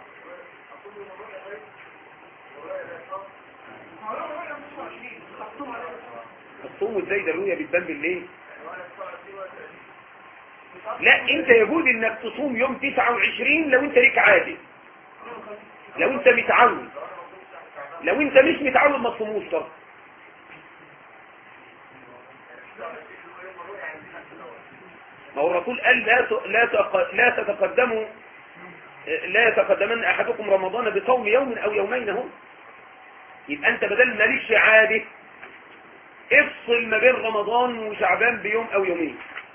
الصوم ازاي ده الرؤيا بتبان بالليل لا انت يجوز انك تصوم يوم 29 لو انت ليك عادي لو انت متعود لو انت مش متعود ما تصوموش طبعا ما هو الرسول قال لا ت- لا تق- لا تتقدموا لا يتقدمن احدكم رمضان بصوم يوم او يومين اهو يبقى انت بدل مالكش عاده افصل ما بين رمضان وشعبان بيوم او يومين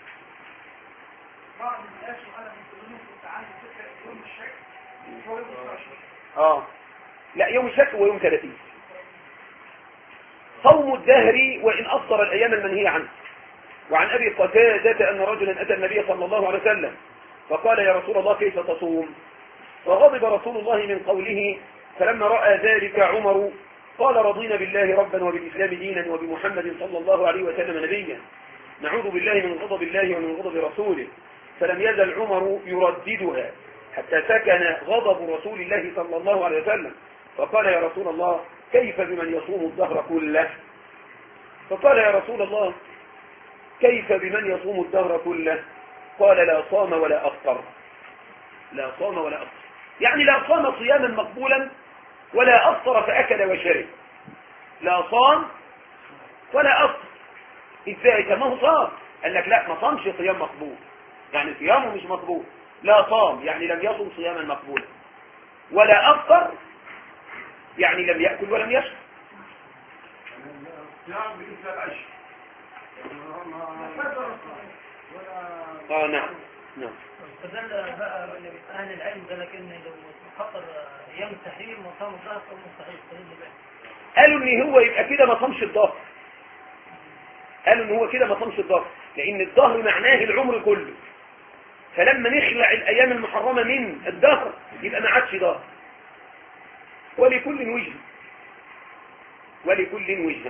بعض الناس وأنا من كلهم كنت عندي فكرة يوم الشك هو يوم 29 اه لا يوم الشك هو يوم 30 صوم الدهر وإن أفطر الأيام المنهية عنه وعن أبي قتادة أن رجلا أتى النبي صلى الله عليه وسلم فقال يا رسول الله كيف تصوم وغضب رسول الله من قوله فلما رأى ذلك عمر قال رضينا بالله ربا وبالإسلام دينا وبمحمد صلى الله عليه وسلم نبيا نعوذ بالله من غضب الله ومن غضب رسوله فلم يزل عمر يرددها حتى سكن غضب رسول الله صلى الله عليه وسلم فقال يا رسول الله كيف بمن يصوم الدهر كله فقال يا رسول الله كيف بمن يصوم الدهر كله قال لا صام ولا أفطر لا صام ولا أفطر يعني لا صام صياما مقبولا ولا أفطر فأكل وشرب لا صام ولا أفطر إزاي كما هو صام قال لك لا ما صامش صيام مقبول يعني صيامه مش مقبول لا صام يعني لم يصم صياما مقبولا ولا أفطر يعني لم يأكل ولم يشرب صيام بالنسبة للعشر اه نعم نعم استدل بقى اهل العلم قال لك ان لو خطر ايام التحريم وصام الظهر فهو مستحيل استدل بقى قالوا ان هو يبقى كده ما صامش الظهر قالوا ان هو كده ما صامش الظهر لان الظهر معناه العمر كله فلما نخلع الايام المحرمه من الدهر يبقى ما عادش ظهر ولكل وجه ولكل وجه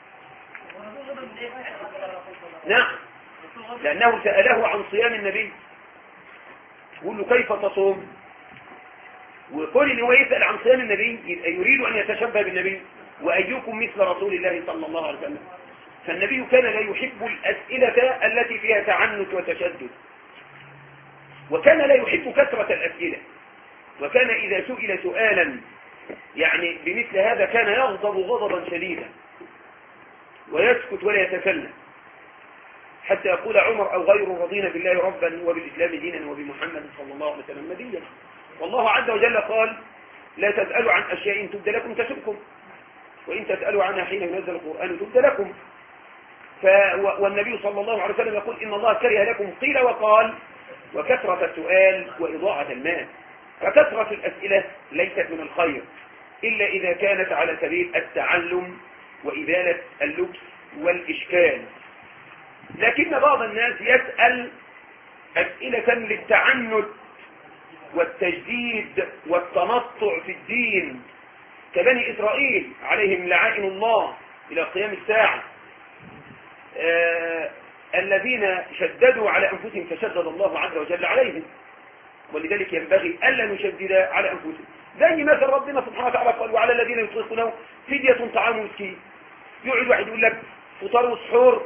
نعم لأنه سأله عن صيام النبي يقول له كيف تصوم وكل ان هو يسأل عن صيام النبي يبقى يريد أن يتشبه بالنبي وأيكم مثل رسول الله صلى الله عليه وسلم فالنبي كان لا يحب الأسئلة التي فيها تعنت وتشدد وكان لا يحب كثرة الأسئلة وكان إذا سئل سؤالا يعني بمثل هذا كان يغضب غضبا شديدا ويسكت ولا يتكلم حتى يقول عمر أو غيره رضينا بالله ربا وبالإسلام دينا وبمحمد صلى الله عليه وسلم نبيا والله عز وجل قال لا تسألوا عن أشياء تبدى لكم تسؤكم وإن تسألوا عنها حين ينزل القرآن تبدى لكم ف... والنبي صلى الله عليه وسلم يقول إن الله كره لكم قيل وقال وكثرة السؤال وإضاعة المال فكثرة الأسئلة ليست من الخير إلا إذا كانت على سبيل التعلم وإزالة اللبس والإشكال لكن بعض الناس يسأل أسئلة للتعنت والتجديد والتنطع في الدين كبني إسرائيل عليهم لعائن الله إلى قيام الساعة آه الذين شددوا على أنفسهم فشدد الله عز وجل عليهم ولذلك ينبغي ألا نشدد على أنفسهم زي مثل ربنا سبحانه وتعالى قال وعلى الذين يطلقونه فدية طعام مسكين يقعد واحد يقول لك فطار وسحور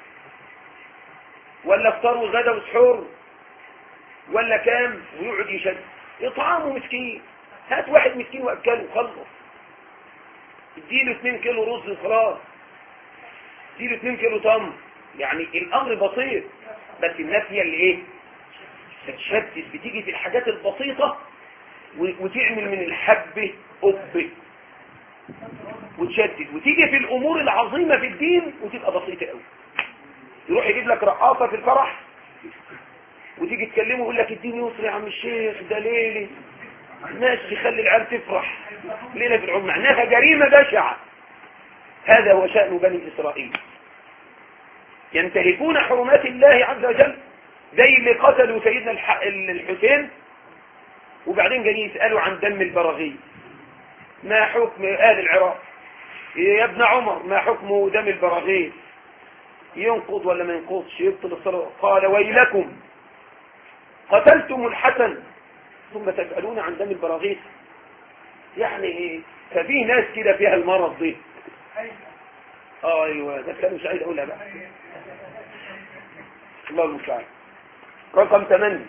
ولا افطار وغدا وسحور ولا كام ويقعد يشد اطعامه مسكين هات واحد مسكين واكله وخلص اديله 2 كيلو رز وخلاص اديله 2 كيلو تمر يعني الامر بسيط بس الناس هي اللي ايه بتشدد بتيجي في الحاجات البسيطة وتعمل من الحب قبه وتشدد وتيجي في الامور العظيمة في الدين وتبقى بسيطة قوي يروح يجيب لك رقاصة في الفرح وتيجي تكلمه يقول لك الدين يسر يا عم الشيخ ده ليلي ماشي خلي العيال تفرح ليلة في العمر معناها جريمة بشعة هذا هو شأن بني إسرائيل ينتهكون حرمات الله عز وجل زي اللي قتلوا سيدنا الحسين وبعدين جايين يسألوا عن دم البراغيث ما حكم آل العراق يا ابن عمر ما حكم دم البراغيث ينقض ولا ما ينقضش يبطل الصلاة قال ويلكم قتلتم الحسن ثم تسألون عن دم البراغيث يعني ايه ففي ناس كده فيها المرض دي آه ايوه ده كان مش عايز اقولها بقى الله المستعان رقم 8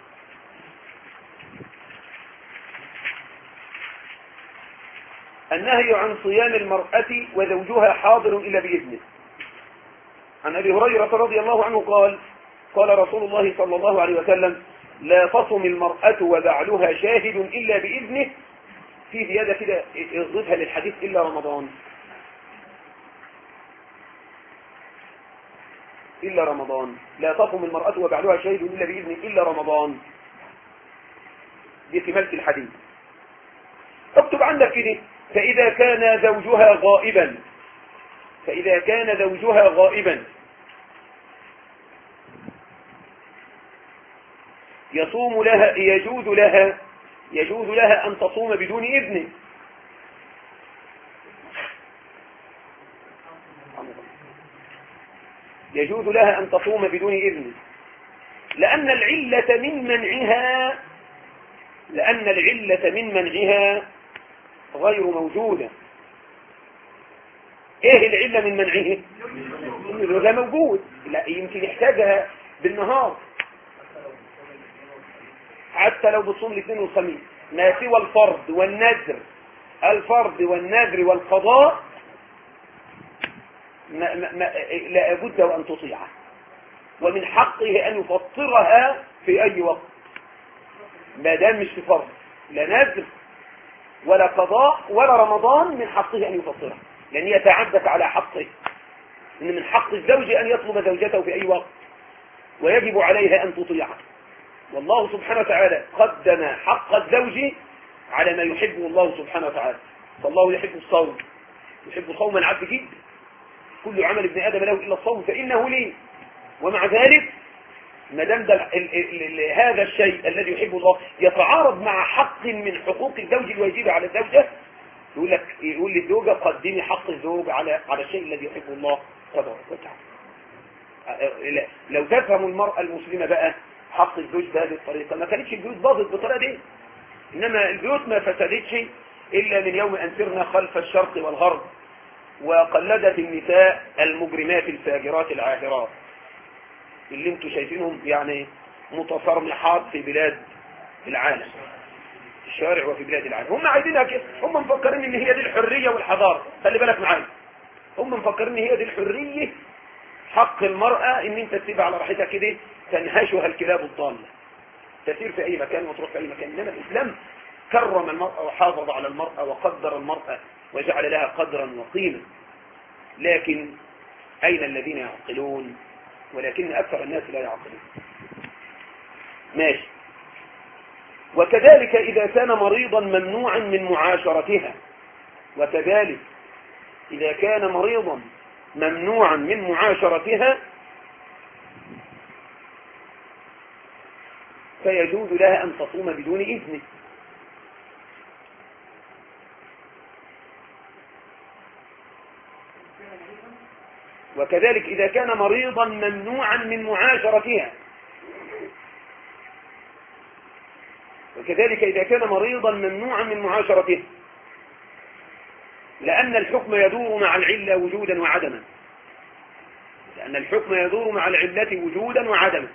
النهي عن صيام المرأة وزوجها حاضر إلا بإذنه عن أبي هريرة رضي الله عنه قال قال رسول الله صلى الله عليه وسلم لا تصم المرأة وبعلها شاهد إلا بإذنه في زيادة كده اضيفها للحديث إلا رمضان إلا رمضان لا تصم المرأة وبعلها شاهد إلا بإذنه إلا رمضان دي كمالة الحديث اكتب عندك كده فإذا كان زوجها غائبا فإذا كان زوجها غائبا يصوم لها يجوز لها يجوز لها أن تصوم بدون إذنه يجوز لها أن تصوم بدون إذن لأن العلة من منعها لأن العلة من منعها غير موجودة ايه العلة من منعه انه ده موجود لا يمكن يحتاجها بالنهار حتى لو بتصوم الاثنين والخميس ما سوى الفرض والنذر الفرض والنذر والقضاء ما ما ما لا بد وأن تطيعه ومن حقه أن يفطرها في أي وقت ما دام مش في فرض لا نذر ولا قضاء ولا رمضان من حقه أن يفطرها لأن هي تعدت على حقه إن من حق الزوج أن يطلب زوجته في أي وقت ويجب عليها أن تطيعه والله سبحانه وتعالى قدم حق الزوج على ما يحبه الله سبحانه وتعالى فالله يحب الصوم يحب صوم العبد جدا كل عمل ابن آدم له إلا الصوم فإنه لي ومع ذلك ما دام ده ال- ال- ال- هذا الشيء الذي يحبه الله يتعارض مع حق من حقوق الزوج الواجبة على الزوجة يقول لك يقول للزوجة قدمي حق الزوج على على الشيء الذي يحبه الله تبارك وتعالى لو تفهم المرأة المسلمة بقى حق الزوج بهذه الطريقة ما كانتش البيوت باظت بالطريقة دي إنما البيوت ما فسدتش إلا من يوم أن سرنا خلف الشرق والغرب وقلدت النساء المجرمات الفاجرات العاهرات اللي انتم شايفينهم يعني متصرمحات في بلاد العالم في الشوارع وفي بلاد العالم هم عايزينها كده هم مفكرين ان هي دي الحرية والحضارة خلي بالك معايا هم مفكرين ان هي دي الحرية حق المرأة ان انت تسيبها على راحتها كده تنهشها الكلاب الضالة تسير في اي مكان وتروح في اي مكان انما الاسلام كرم المرأة وحافظ على المرأة وقدر المرأة وجعل لها قدرا وقيمة لكن اين الذين يعقلون ولكن اكثر الناس لا يعقلون ماشي وكذلك اذا كان مريضا ممنوعا من معاشرتها وكذلك اذا كان مريضا ممنوعا من معاشرتها فيجوز لها أن تصوم بدون إذنه وكذلك إذا كان مريضا ممنوعا من معاشرتها وكذلك إذا كان مريضا ممنوعا من معاشرته لأن الحكم يدور مع العلة وجودا وعدما لأن الحكم يدور مع العلة وجودا وعدما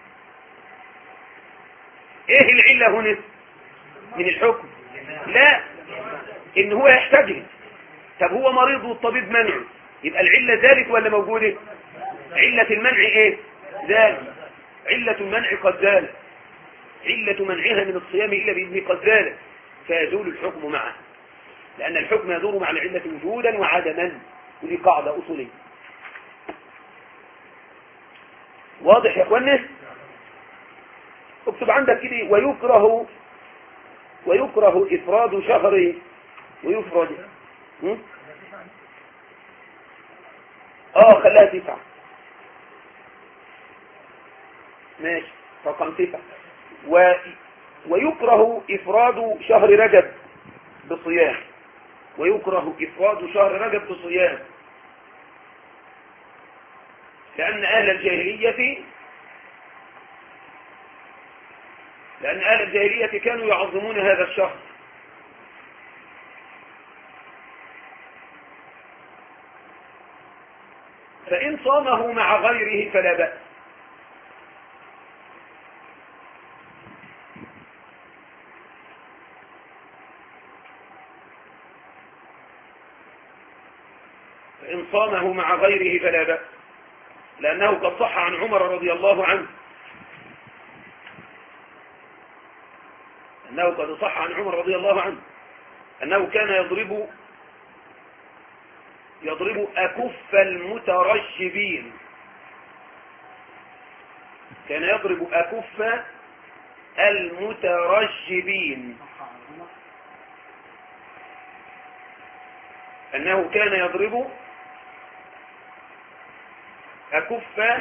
ايه العلة هنا من الحكم لا ان هو يحتاجه طب هو مريض والطبيب منعه يبقى العلة ذلك ولا موجودة علة المنع ايه ذلك علة المنع قد زالت علة منعها من الصيام إلا بإذن قد زالت فيزول الحكم معه لأن الحكم يدور مع العلة وجودا وعدما ودي قاعدة أصولية واضح يا اخوانا اكتب عندك كده ويكره ويكره إفراد شهر ويفرد م? اه خلاها تسعة ماشي رقم تسعة و... ويكره إفراد شهر رجب بصيام ويكره إفراد شهر رجب بصيام لأن أهل الجاهلية لأن أهل الجاهلية كانوا يعظمون هذا الشهر فإن صامه مع غيره فلا بأس فإن صامه مع غيره فلا بأس لأنه قد صح عن عمر رضي الله عنه أنه قد صح عن عمر رضي الله عنه أنه كان يضرب يضرب أكف المترشبين كان يضرب أكف المترشبين أنه كان يضرب أكف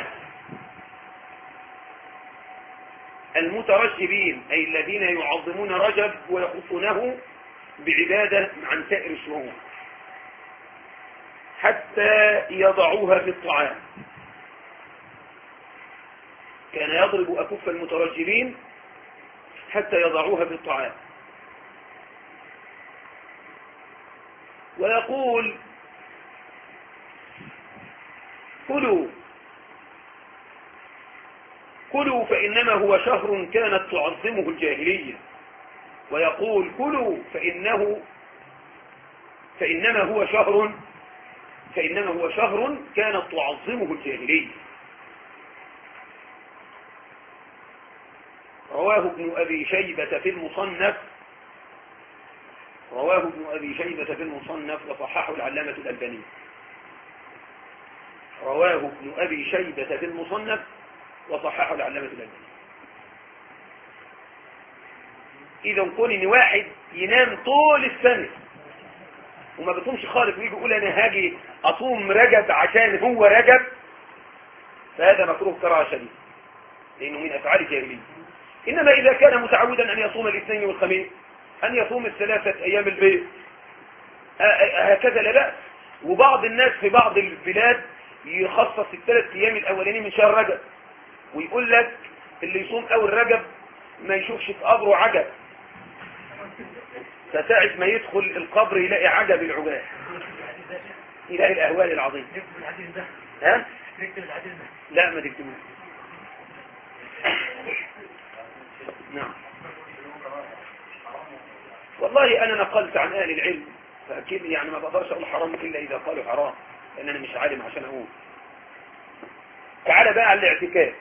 المترشبين أي الذين يعظمون رجب ويخصونه بعبادة عن سائر الشهور حتى يضعوها في الطعام كان يضرب أكف المترجلين حتى يضعوها في الطعام ويقول كلوا كلوا فإنما هو شهر كانت تعظمه الجاهلية ويقول كلوا فإنه فإنما هو شهر فإنما هو شهر كانت تعظمه الجاهلية رواه ابن أبي شيبة في المصنف رواه ابن أبي شيبة في المصنف وصححه العلامة الألباني رواه ابن أبي شيبة في المصنف وصححه العلامة الألباني إذا كون إن واحد ينام طول السنة وما بيصومش خالص ويجي يقول أنا هاجي أصوم رجب عشان هو رجب فهذا مكروه كراهة شديد لأنه من أفعال الجاهلية إنما إذا كان متعودا أن يصوم الاثنين والخميس أن يصوم الثلاثة أيام البيت هكذا لا بأس وبعض الناس في بعض البلاد يخصص الثلاث أيام الأولانيين من شهر رجب ويقول لك اللي يصوم أول رجب ما يشوفش في قبره عجب فساعة ما يدخل القبر يلاقي عجب العجاب يلاقي الأهوال العظيم نكتب الحديث ده ها؟ نكتب الحديث ده لا ما تكتبوش نعم والله أنا نقلت عن أهل العلم فأكيد يعني ما بقدرش أقول حرام إلا إذا قالوا حرام لأن أنا مش عالم عشان أقول تعال بقى على الاعتكاف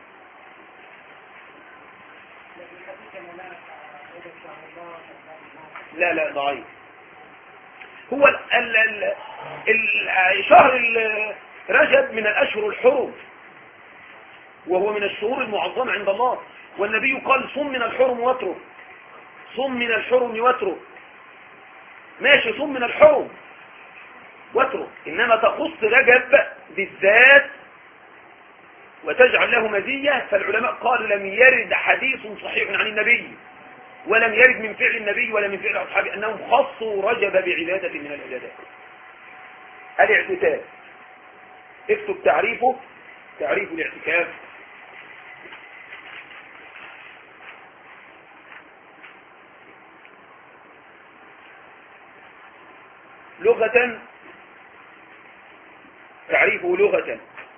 لا لا ضعيف هو ال ال ال ال شهر ال- رجب من الأشهر الحرم وهو من الشهور المعظمة عند الله والنبي قال صم من الحرم واترك صم من الحرم واترك ماشي صم من الحرم واترك إنما تخص رجب بالذات وتجعل له مزية فالعلماء قالوا لم يرد حديث صحيح عن النبي ولم يرد من فعل النبي ولا من فعل أصحابه أنهم خصوا رجب بعبادة من العبادات الاعتكاف اكتب تعريفه تعريف الاعتكاف لغة تعريفه لغة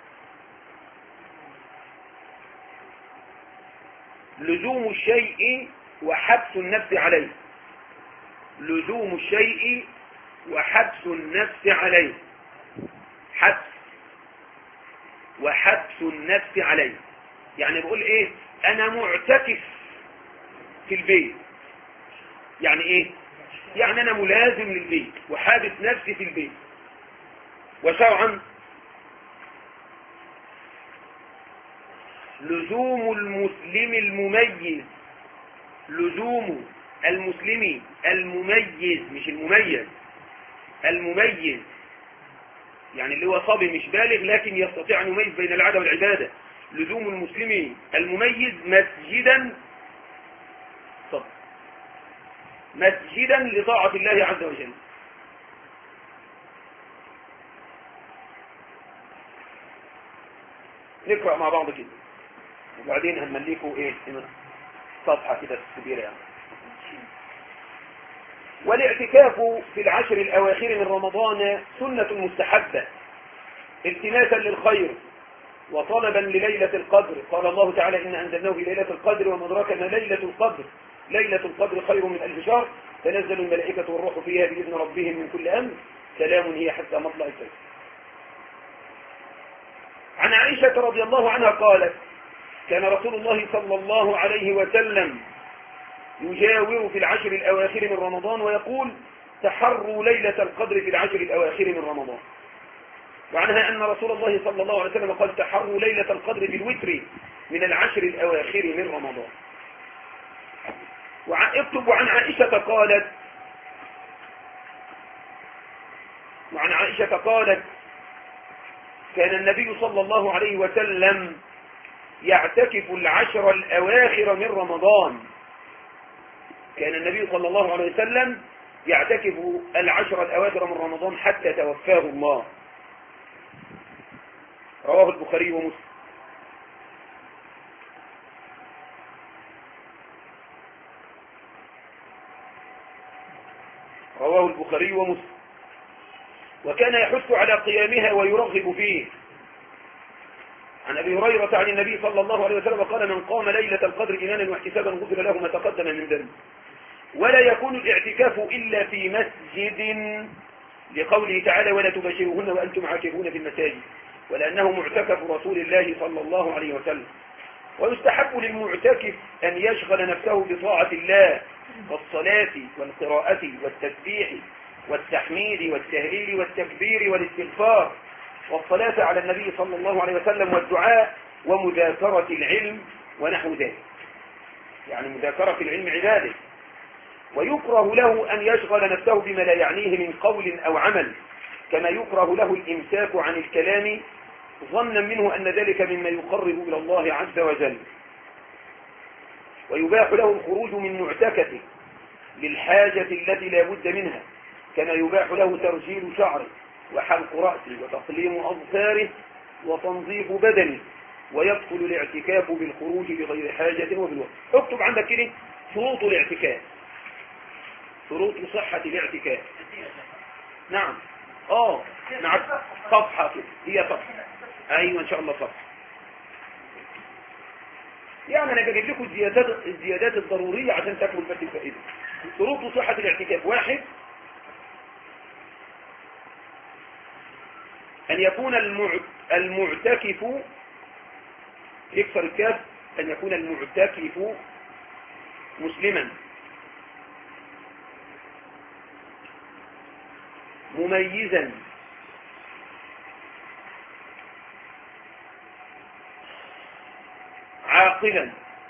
لزوم الشيء وحبس النفس عليه لزوم الشيء وحبس النفس عليه حبس وحبس النفس عليه يعني بقول ايه انا معتكف في البيت يعني ايه يعني انا ملازم للبيت وحابس نفسي في البيت وشرعا لزوم المسلم المميز لزوم المسلم المميز مش المميز المميز يعني اللي هو صبي مش بالغ لكن يستطيع أن يميز بين العادة والعبادة لزوم المسلم المميز مسجدا صب مسجدا لطاعة الله عز وجل نقرأ مع بعض كده وبعدين هنمليكوا ايه صفحة كده كبيرة يعني والاعتكاف في العشر الأواخر من رمضان سنة مستحبة التماسا للخير وطلبا لليلة القدر قال الله تعالى إن أنزلناه في ليلة القدر وما أدراك ما ليلة القدر ليلة القدر خير من ألف شهر تنزل الملائكة والروح فيها بإذن ربهم من كل أمر سلام هي حتى مطلع الفجر عن عائشة رضي الله عنها قالت كان رسول الله صلى الله عليه وسلم يجاور في العشر الأواخر من رمضان ويقول تحروا ليلة القدر في العشر الأواخر من رمضان وعنها أن رسول الله صلى الله عليه وسلم قال تحروا ليلة القدر في الوتر من العشر الأواخر من رمضان واكتب عن عائشة قالت وعن عائشة قالت كان النبي صلى الله عليه وسلم يعتكف العشر الأواخر من رمضان كان النبي صلى الله عليه وسلم يعتكف العشر الأواخر من رمضان حتى توفاه الله رواه البخاري ومسلم رواه البخاري ومسلم وكان يحث على قيامها ويرغب فيه عن أبي هريرة عن النبي صلى الله عليه وسلم قال من قام ليلة القدر إيمانا واحتسابا غفر له ما تقدم من ذنبه ولا يكون الاعتكاف إلا في مسجد لقوله تعالى ولا تبشرهن وأنتم عاكفون في المساجد ولأنه معتكف رسول الله صلى الله عليه وسلم ويستحب للمعتكف أن يشغل نفسه بطاعة الله والصلاة والقراءة والتسبيح والتحميد والتهليل والتكبير والاستغفار والصلاة على النبي صلى الله عليه وسلم والدعاء ومذاكرة العلم ونحو ذلك يعني مذاكرة العلم عباده ويكره له أن يشغل نفسه بما لا يعنيه من قول أو عمل كما يكره له الإمساك عن الكلام ظنا منه أن ذلك مما يقرب إلى الله عز وجل ويباح له الخروج من معتكته للحاجة التي لا بد منها كما يباح له ترجيل شعره وحلق رأسه وتقليم أظفاره وتنظيف بدنه ويدخل الاعتكاف بالخروج بغير حاجة وبالوقت اكتب عندك كده شروط الاعتكاف شروط صحة الاعتكاف نعم اه مع صفحة كده هي صفحة ايوه ان شاء الله صفحة يعني انا بجيب لكم الزيادات الزيادات الضرورية عشان تكمل بس الفائدة شروط صحة الاعتكاف واحد أن يكون المع- المعتكف يكسر الكاف أن يكون المعتكف مسلما مميزا عاقلا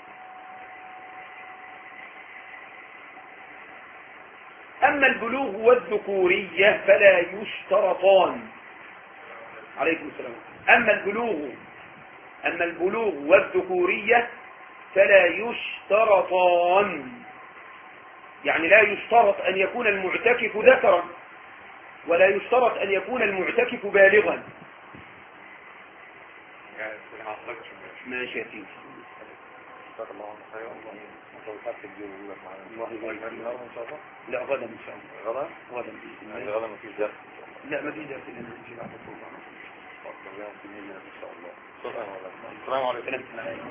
أما البلوغ والذكورية فلا يشترطان عليكم السلام أما البلوغ أما البلوغ والذكورية فلا يشترطان يعني لا يشترط أن يكون المعتكف ذكرا ولا يشترط أن يكون المعتكف بالغا يعني ما حصلكش ماشي يا سيدي جزاك الله عنك خير الله توفقت الجو لك معنا الله يبارك فيك. النهارده ان شاء الله لا غدا إن شاء الله غدا غدا بإذن يعني الله غدا ما فيش درس لا ما في درس لنا نجي بعد الصبح ربنا في النية ان شاء الله السلام عليكم السلام عليكم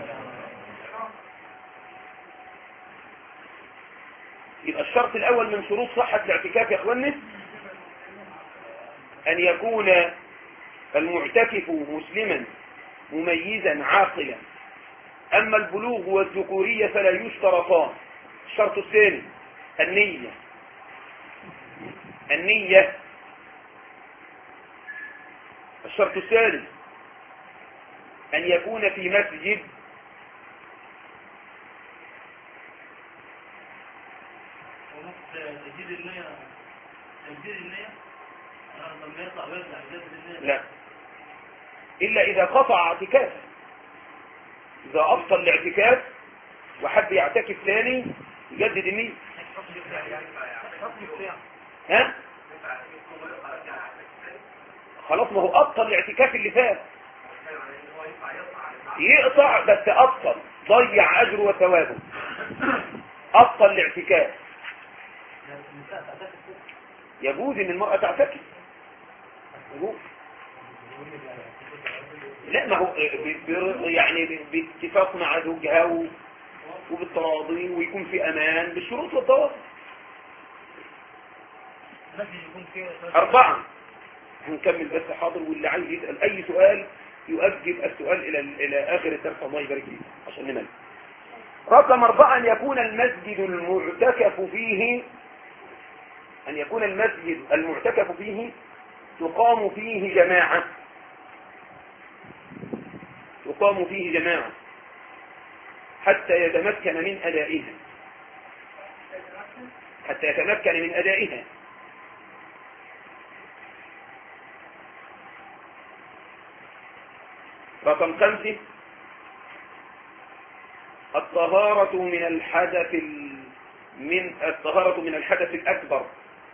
يبقى الشرط الأول من شروط صحة الاعتكاف يا أخواني أن يكون المعتكف مسلما مميزا عاقلا أما البلوغ والذكورية فلا يشترطان الشرط الثاني النية النية الشرط الثالث أن يكون في مسجد تجديد النية تجديد النية أنا لما يطلع ويرجع يجدد النية لا إلا إذا قطع اعتكاف إذا أبطل الاعتكاف وحب يعتكف ثاني يجدد النية ها خلاص ما هو أبطل الاعتكاف اللي فات يقطع بس أبطل ضيع أجره وثوابه أبطل الاعتكاف يجوز ان المرأة تعتكف يجوز لا ما هو ب- ب- يعني باتفاق مع زوجها و- وبالتراضي ويكون في امان بالشروط والضوابط مسجد يكون فيه اربعة هنكمل بس حاضر واللي عايز يسأل اي سؤال يؤجل السؤال الى الى اخر الدرس الله يبارك فيك عشان نمل رقم اربعة ان يكون المسجد المعتكف فيه أن يكون المسجد المعتكف فيه تقام فيه جماعة تقام فيه جماعة حتى يتمكن من أدائها حتى يتمكن من أدائها رقم خمسة الطهارة من الحدث ال... من الطهارة من الحدث الأكبر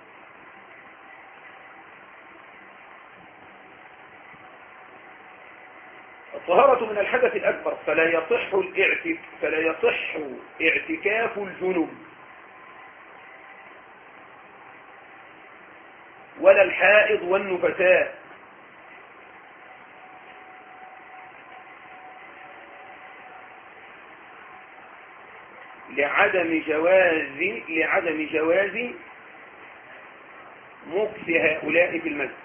الطهارة من الحدث الأكبر فلا يصح الاعتك فلا يصح اعتكاف الجنوب ولا الحائض والنفساء لعدم جواز لعدم جواز مكس هؤلاء في المسجد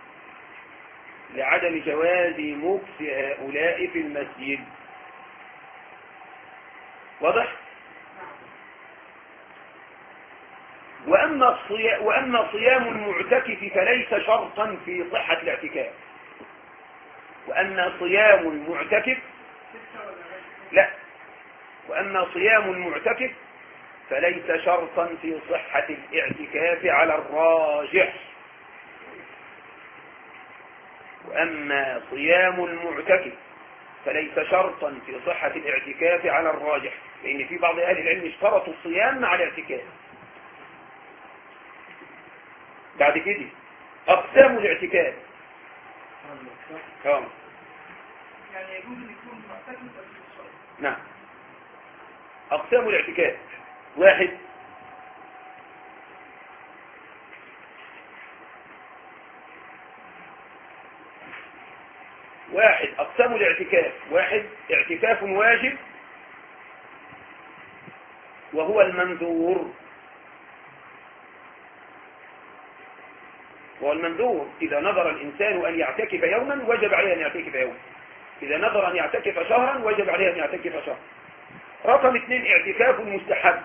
لعدم جواز مكس هؤلاء في المسجد واضح وأما الصيام, وأما صيام المعتكف فليس شرطا في صحة الاعتكاف وأما صيام المعتكف لا وأما صيام المعتكف فليس شرطا في صحة الاعتكاف على الراجح وأما صيام المعتكف فليس شرطا في صحة الاعتكاف على الراجح لأن في بعض أهل العلم اشترطوا الصيام مع الاعتكاف بعد كده أقسام الاعتكاف اه يعني يجوز ان يكون معتكف بس في الصلاة نعم أقسام الاعتكاف واحد واحد أقسام الاعتكاف واحد اعتكاف واجب وهو المنذور وهو المنذور إذا نظر الإنسان أن يعتكف يوما وجب عليه أن يعتكف يوما إذا نظر أن يعتكف شهرا وجب عليه أن يعتكف شهرا رقم اثنين اعتكاف مستحب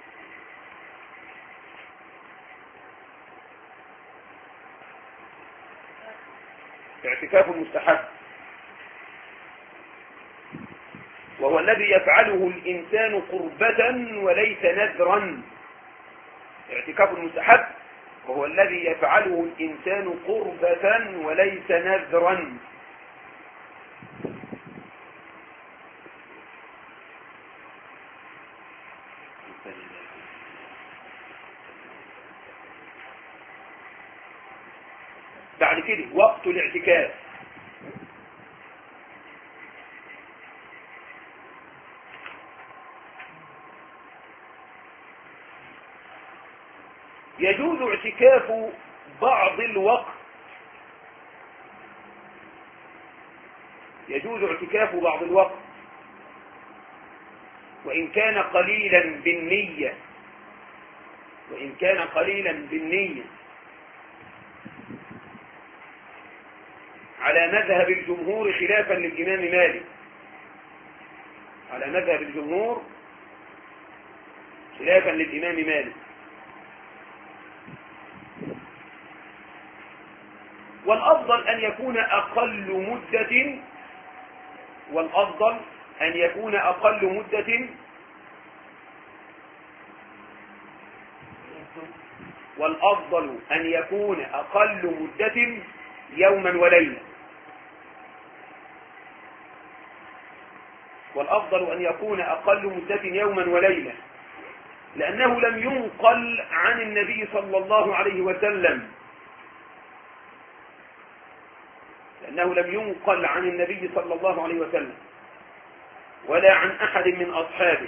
اعتكاف مستحب وهو الذي يفعله الإنسان قربة وليس نذرا اعتكاف مستحب وهو الذي يفعله الإنسان قربة وليس نذرا بعد كده وقت الاعتكاف يجوز اعتكاف بعض الوقت يجوز اعتكاف بعض الوقت وإن كان قليلا بالنية وإن كان قليلا بالنية على مذهب الجمهور خلافا للإمام مالك على مذهب الجمهور خلافا للإمام مالك والأفضل أن يكون أقل مدة والأفضل أن يكون أقل مدة والأفضل أن يكون أقل مدة يوما وليلة والأفضل أن يكون أقل مدة يوما وليلة لأنه لم ينقل عن النبي صلى الله عليه وسلم لأنه لم ينقل عن النبي صلى الله عليه وسلم ولا عن أحد من أصحابه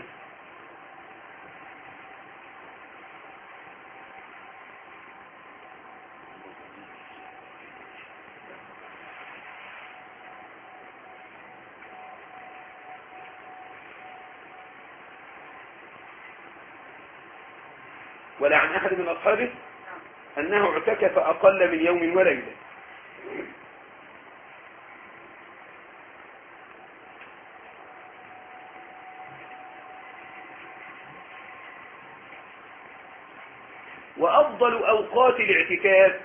ولا عن أحد من أصحابه أنه اعتكف أقل من يوم وليلة وأفضل أوقات الاعتكاف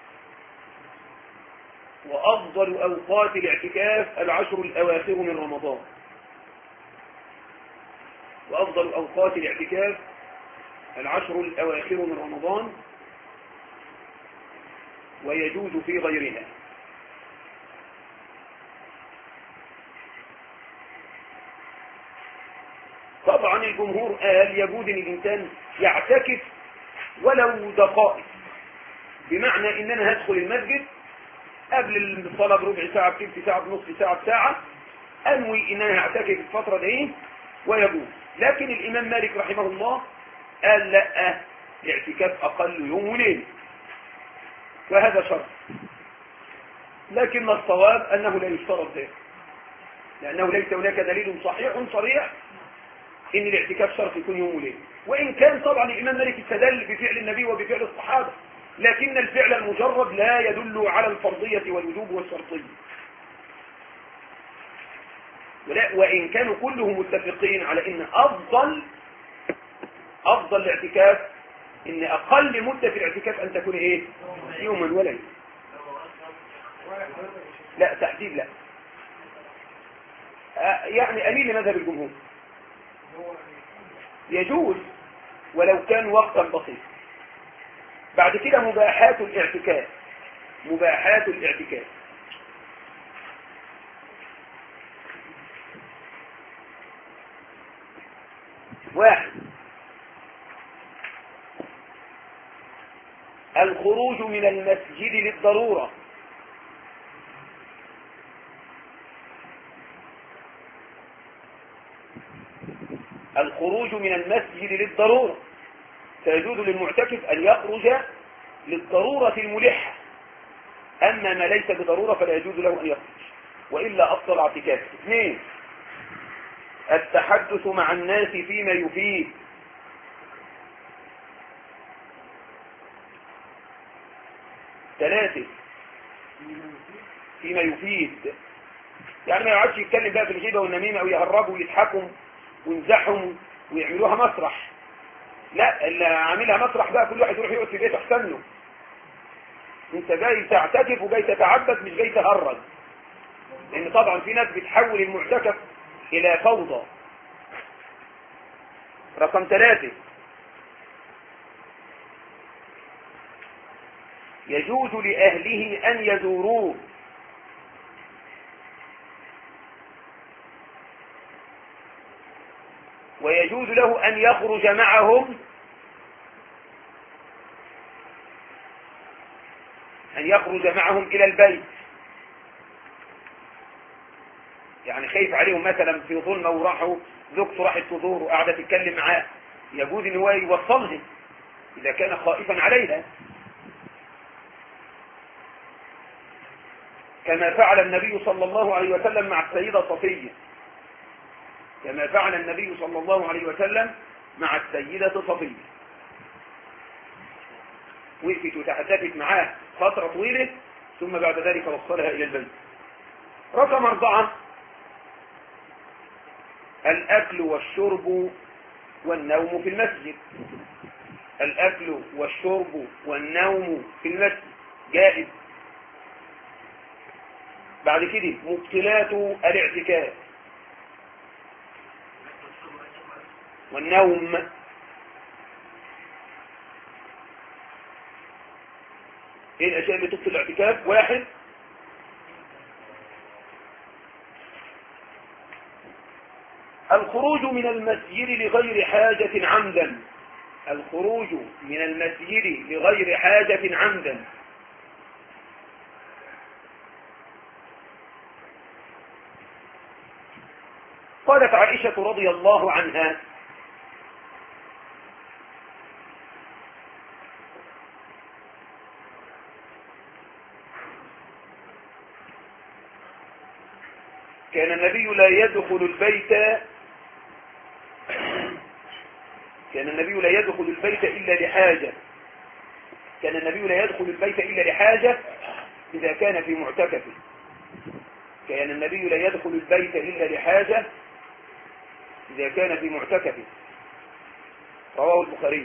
وأفضل أوقات الاعتكاف العشر الأواخر من رمضان وأفضل أوقات الاعتكاف العشر الأواخر من رمضان ويجوز في غيرها طبعا الجمهور قال يجوز ان الانسان يعتكف ولو دقائق بمعنى ان انا هدخل المسجد قبل الصلاة بربع ساعة بتلت ساعة بنصف ساعة بساعة انوي ان انا هعتكف الفترة دي ويجوز لكن الامام مالك رحمه الله قال لا الاعتكاف اقل يوم وليلة وهذا شرط لكن الصواب أنه لا يشترط ذلك لأنه ليس هناك دليل صحيح صريح إن الاعتكاف شرط يكون يوم وليلة وإن كان طبعا الإمام مالك استدل بفعل النبي وبفعل الصحابة لكن الفعل المجرد لا يدل على الفرضية والوجوب والشرطية ولا وإن كانوا كلهم متفقين على إن أفضل أفضل الاعتكاف إن أقل مدة في الاعتكاف أن تكون إيه يوما وليلة لا تحديد لا آه، يعني أميل لمذهب الجمهور يجوز ولو كان وقتا بسيط بعد كده مباحات الاعتكاف مباحات الاعتكاف واحد الخروج من المسجد للضرورة الخروج من المسجد للضرورة فيجوز للمعتكف أن يخرج للضرورة الملحة أما ما ليس بضرورة فلا يجوز له أن يخرج وإلا أفضل اعتكاف اثنين التحدث مع الناس فيما يفيد ثلاثة فيما يفيد يعني ما يقعدش يتكلم بقى في الغيبة والنميمة أو يهربوا ويضحكوا ويمزحوا ويعملوها مسرح لا اللي عاملها مسرح بقى كل واحد يروح يقعد في بيته احسن له انت جاي تعتكف وجاي تتعبد مش جاي تهرج لان طبعا في ناس بتحول المعتكف الى فوضى رقم ثلاثة يجوز لأهله أن يزوروه ويجوز له أن يخرج معهم أن يخرج معهم إلى البيت يعني خايف عليهم مثلا في ظلمة وراحوا زوجته راحت تزور وقاعدة تتكلم معاه يجوز ان هو يوصلهم إذا كان خائفا عليها كما فعل النبي صلى الله عليه وسلم مع السيدة صفية كما فعل النبي صلى الله عليه وسلم مع السيدة صفية وقفت وتحدثت معاه فترة طويلة ثم بعد ذلك وصلها إلى البيت رقم أربعة الأكل والشرب والنوم في المسجد الأكل والشرب والنوم في المسجد جائز بعد كده مبطلات الاعتكاف والنوم ايه الاشياء اللي تبطل الاعتكاف واحد الخروج من المسجد لغير حاجة عمدا الخروج من المسجد لغير حاجة عمدا قالت عائشة رضي الله عنها كان النبي لا يدخل البيت كان النبي لا يدخل البيت إلا لحاجة كان النبي لا يدخل البيت إلا لحاجة إذا كان في معتكفه كان النبي لا يدخل البيت إلا لحاجة إذا كان في معتكفه رواه البخاري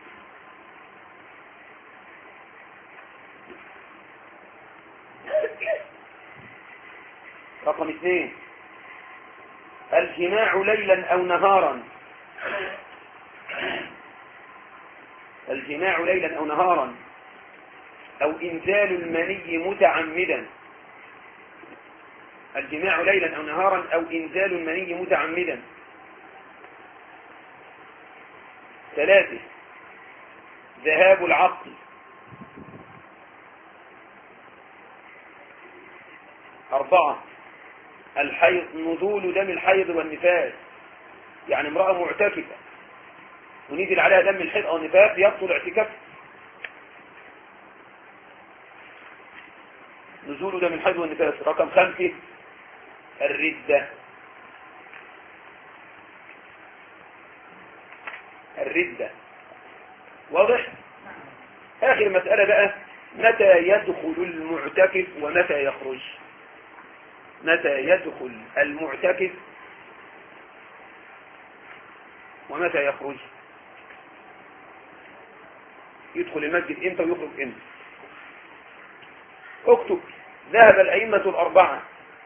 رقم اثنين الجماع ليلا أو نهارا الجماع ليلا أو نهارا أو إنزال المني متعمدا الجماع ليلا أو نهارا أو إنزال المني متعمدا ثلاثة ذهاب العقل أربعة الحيض نزول دم الحيض والنفاس يعني امرأة معتكفة ونزل عليها دم الحيض أو النفاس يبطل اعتكافها النزول ده من حيث النفاس رقم خمسة الردة الردة واضح آخر مسألة بقى متى يدخل المعتكف ومتى يخرج متى يدخل المعتكف ومتى يخرج يدخل المسجد امتى ويخرج امتى اكتب ذهب الأئمة الأربعة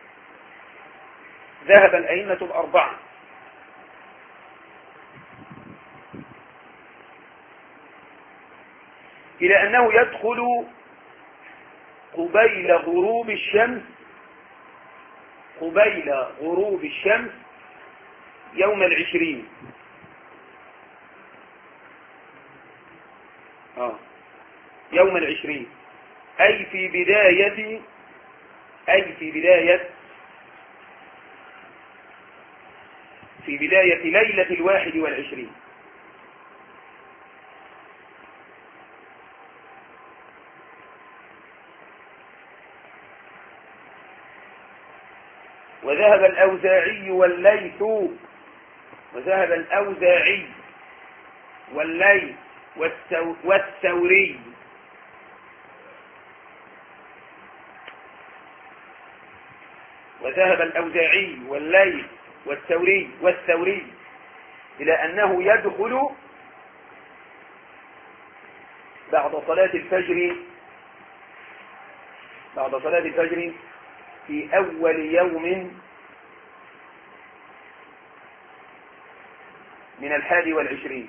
ذهب الأئمة الأربعة إلى أنه يدخل قبيل غروب الشمس قبيل غروب الشمس يوم العشرين آه. يوم العشرين أي في بداية أي في بداية في بداية ليلة الواحد والعشرين وذهب الأوزاعي والليث وذهب الأوزاعي والليث والثو والثوري وذهب الأوزاعي والليث والثوري والثوري إلى أنه يدخل بعد صلاة الفجر بعد صلاة الفجر في أول يوم من الحادي والعشرين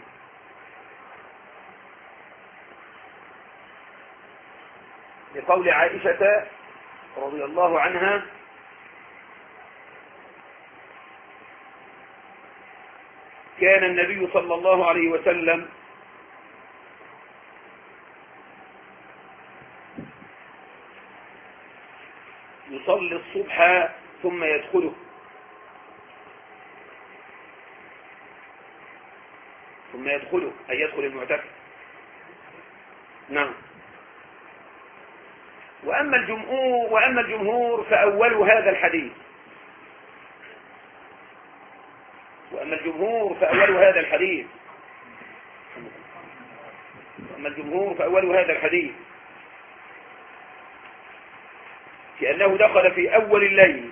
لقول عائشة رضي الله عنها كان النبي صلى الله عليه وسلم يصلي الصبح ثم يدخله ثم يدخله أي يدخل المعتكف نعم وأما الجمهور وأما الجمهور فأول هذا الحديث وأما الجمهور فأول هذا الحديث وأما الجمهور فأول هذا الحديث في أنه دخل في أول الليل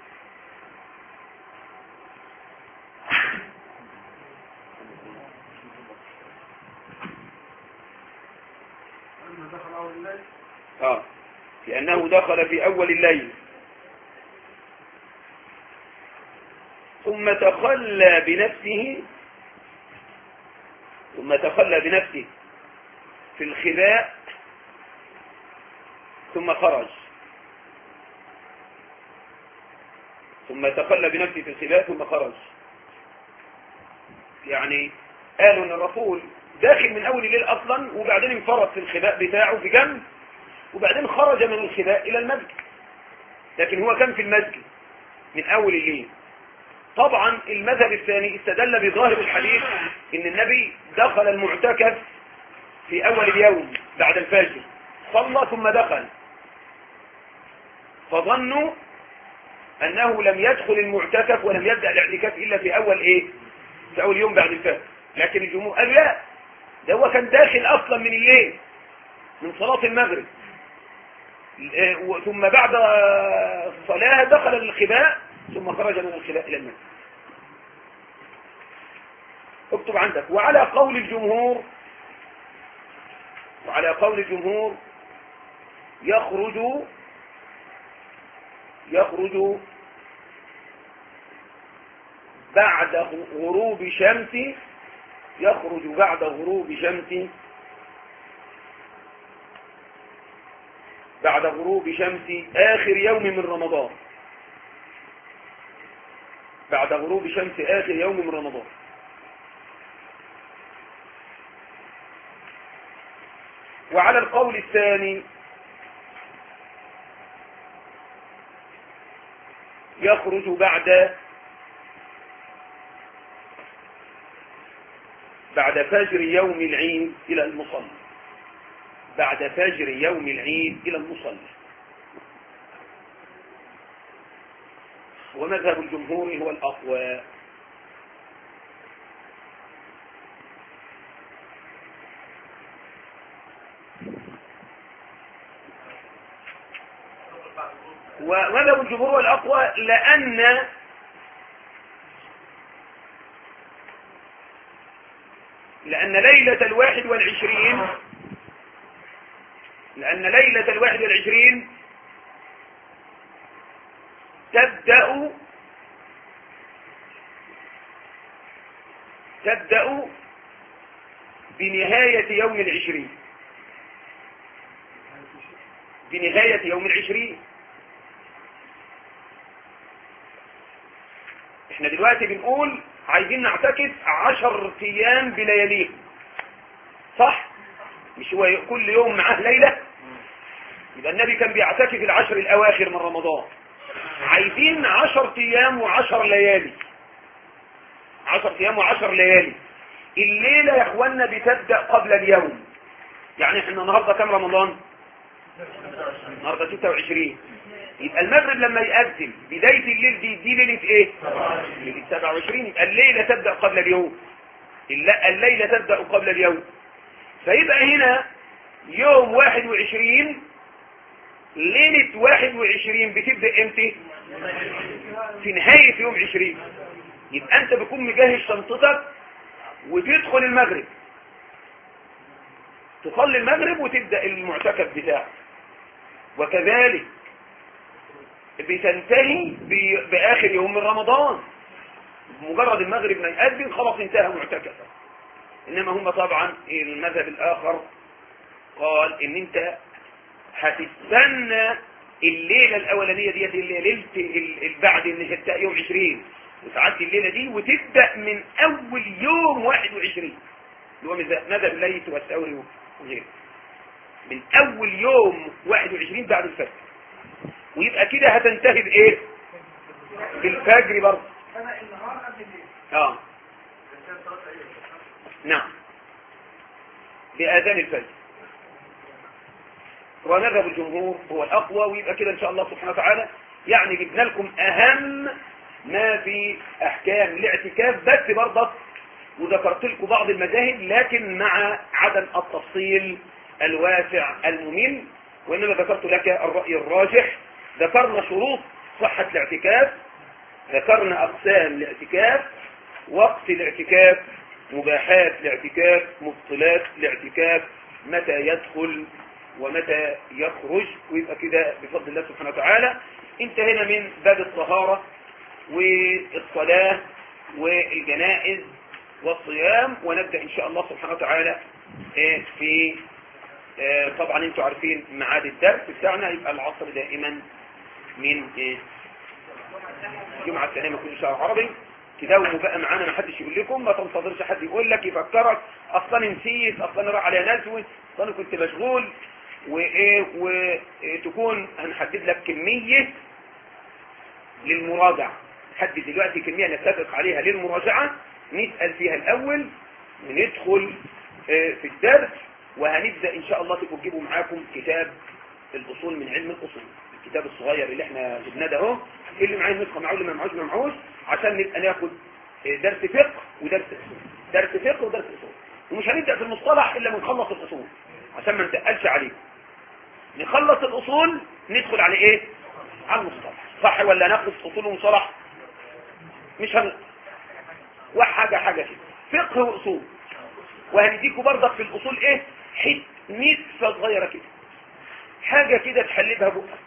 لما دخل أول الليل آه في أنه دخل في أول الليل ثم تخلى بنفسه ثم تخلى بنفسه في الخباء ثم خرج ثم تخلى بنفسه في الخباء ثم خرج يعني قالوا ان الرسول داخل من اول الليل اصلا وبعدين انفرد في الخباء بتاعه في جنب وبعدين خرج من الخباء الى المسجد لكن هو كان في المسجد من اول الليل طبعا المذهب الثاني استدل بظاهر الحديث ان النبي دخل المعتكف في اول اليوم بعد الفجر صلى ثم دخل فظنوا انه لم يدخل المعتكف ولم يبدأ الاعتكاف الا في اول ايه في اول يوم بعد الفجر لكن الجمهور قالوا لا ده هو كان داخل اصلا من الليل من صلاة المغرب ثم بعد الصلاة دخل الخباء ثم خرج من الخباء إلى المسجد اكتب عندك وعلى قول الجمهور وعلى قول الجمهور يخرج يخرج بعد غروب شمس يخرج بعد غروب شمس بعد غروب شمس آخر يوم من رمضان بعد غروب شمس آخر يوم من رمضان وعلى القول الثاني يخرج بعد بعد فجر يوم العيد إلى المصلى بعد فجر يوم العيد إلى المصلى ومذهب الجمهور هو الأقوى ومذهب الجمهور هو الأقوى لأن لأن ليلة الواحد والعشرين لأن ليلة الواحد والعشرين تبدأ تبدأ بنهاية يوم العشرين بنهاية يوم العشرين احنا دلوقتي بنقول عايزين نعتكف عشر ايام بلياليه صح مش هو كل يوم معاه ليلة يبقى النبي كان بيعتكف العشر الاواخر من رمضان عايزين عشر ايام وعشر ليالي عشر ايام وعشر ليالي الليلة يا اخوانا بتبدأ قبل اليوم يعني احنا النهاردة كام رمضان النهاردة 26 يبقى المغرب لما يأذن بداية الليل دي دي ليلة ايه ليلة 27 يبقى الليلة تبدأ قبل اليوم الليلة تبدأ قبل اليوم فيبقى هنا يوم 21 ليلة 21 بتبدأ امتى في نهاية يوم 20 يبقى انت بتكون مجهز شنطتك وتدخل المغرب تصلي المغرب وتبدأ المعتكف بتاعك وكذلك بتنتهي بآخر يوم من رمضان مجرد المغرب ما يأذن خلاص انتهى معتكفا إنما هم طبعا المذهب الآخر قال إن أنت هتستنى الليلة الأولانية ديت اللي ليلة بعد إن يوم 20 وتعدي الليلة دي وتبدأ من أول يوم 21 اللي هو مذهب الليث والثوري وغيره من أول يوم 21 بعد الفجر ويبقى كده هتنتهي بايه بالفجر برضه اه نعم بآذان الفجر ومذهب الجمهور هو الأقوى ويبقى كده إن شاء الله سبحانه وتعالى يعني جبنا لكم أهم ما في أحكام الاعتكاف بس برضه وذكرت لكم بعض المذاهب لكن مع عدم التفصيل الواسع الممل وإنما ذكرت لك الرأي الراجح ذكرنا شروط صحة الاعتكاف ذكرنا أقسام الاعتكاف وقت الاعتكاف مباحات الاعتكاف مبطلات الاعتكاف متى يدخل ومتى يخرج ويبقى كده بفضل الله سبحانه وتعالى انتهينا من باب الطهارة والصلاة والجنائز والصيام ونبدأ إن شاء الله سبحانه وتعالى في طبعا انتوا عارفين ميعاد الدرس بتاعنا يبقى العصر دائما من ايه جمعة السلامة كل شهر عربي تداوموا بقى معانا ما حدش يقول لكم ما تنتظرش حد يقول لك يفكرك اصلا نسيت اصلا راح على ناس اصلا كنت مشغول وايه وتكون هنحدد لك كمية للمراجعة حدد دلوقتي كمية نتفق عليها للمراجعة نسأل فيها الاول وندخل في الدرس وهنبدأ ان شاء الله تبقوا تجيبوا معاكم كتاب الاصول من علم الاصول الكتاب الصغير اللي احنا جبناه ده اهو اللي معاه نسخه معاه اللي ما معهوش ما معهوش عشان نبقى ناخد درس فقه ودرس اصول درس فقه ودرس اصول ومش هنبدا في المصطلح الا ما نخلص الاصول عشان ما نتقلش عليه نخلص الاصول ندخل على ايه على المصطلح صح ولا ناخد اصول ومصطلح مش هن وحاجه حاجه كده فقه واصول وهنديكوا برضك في الاصول ايه حته نسفه صغيره كده حاجه كده تحلبها بقى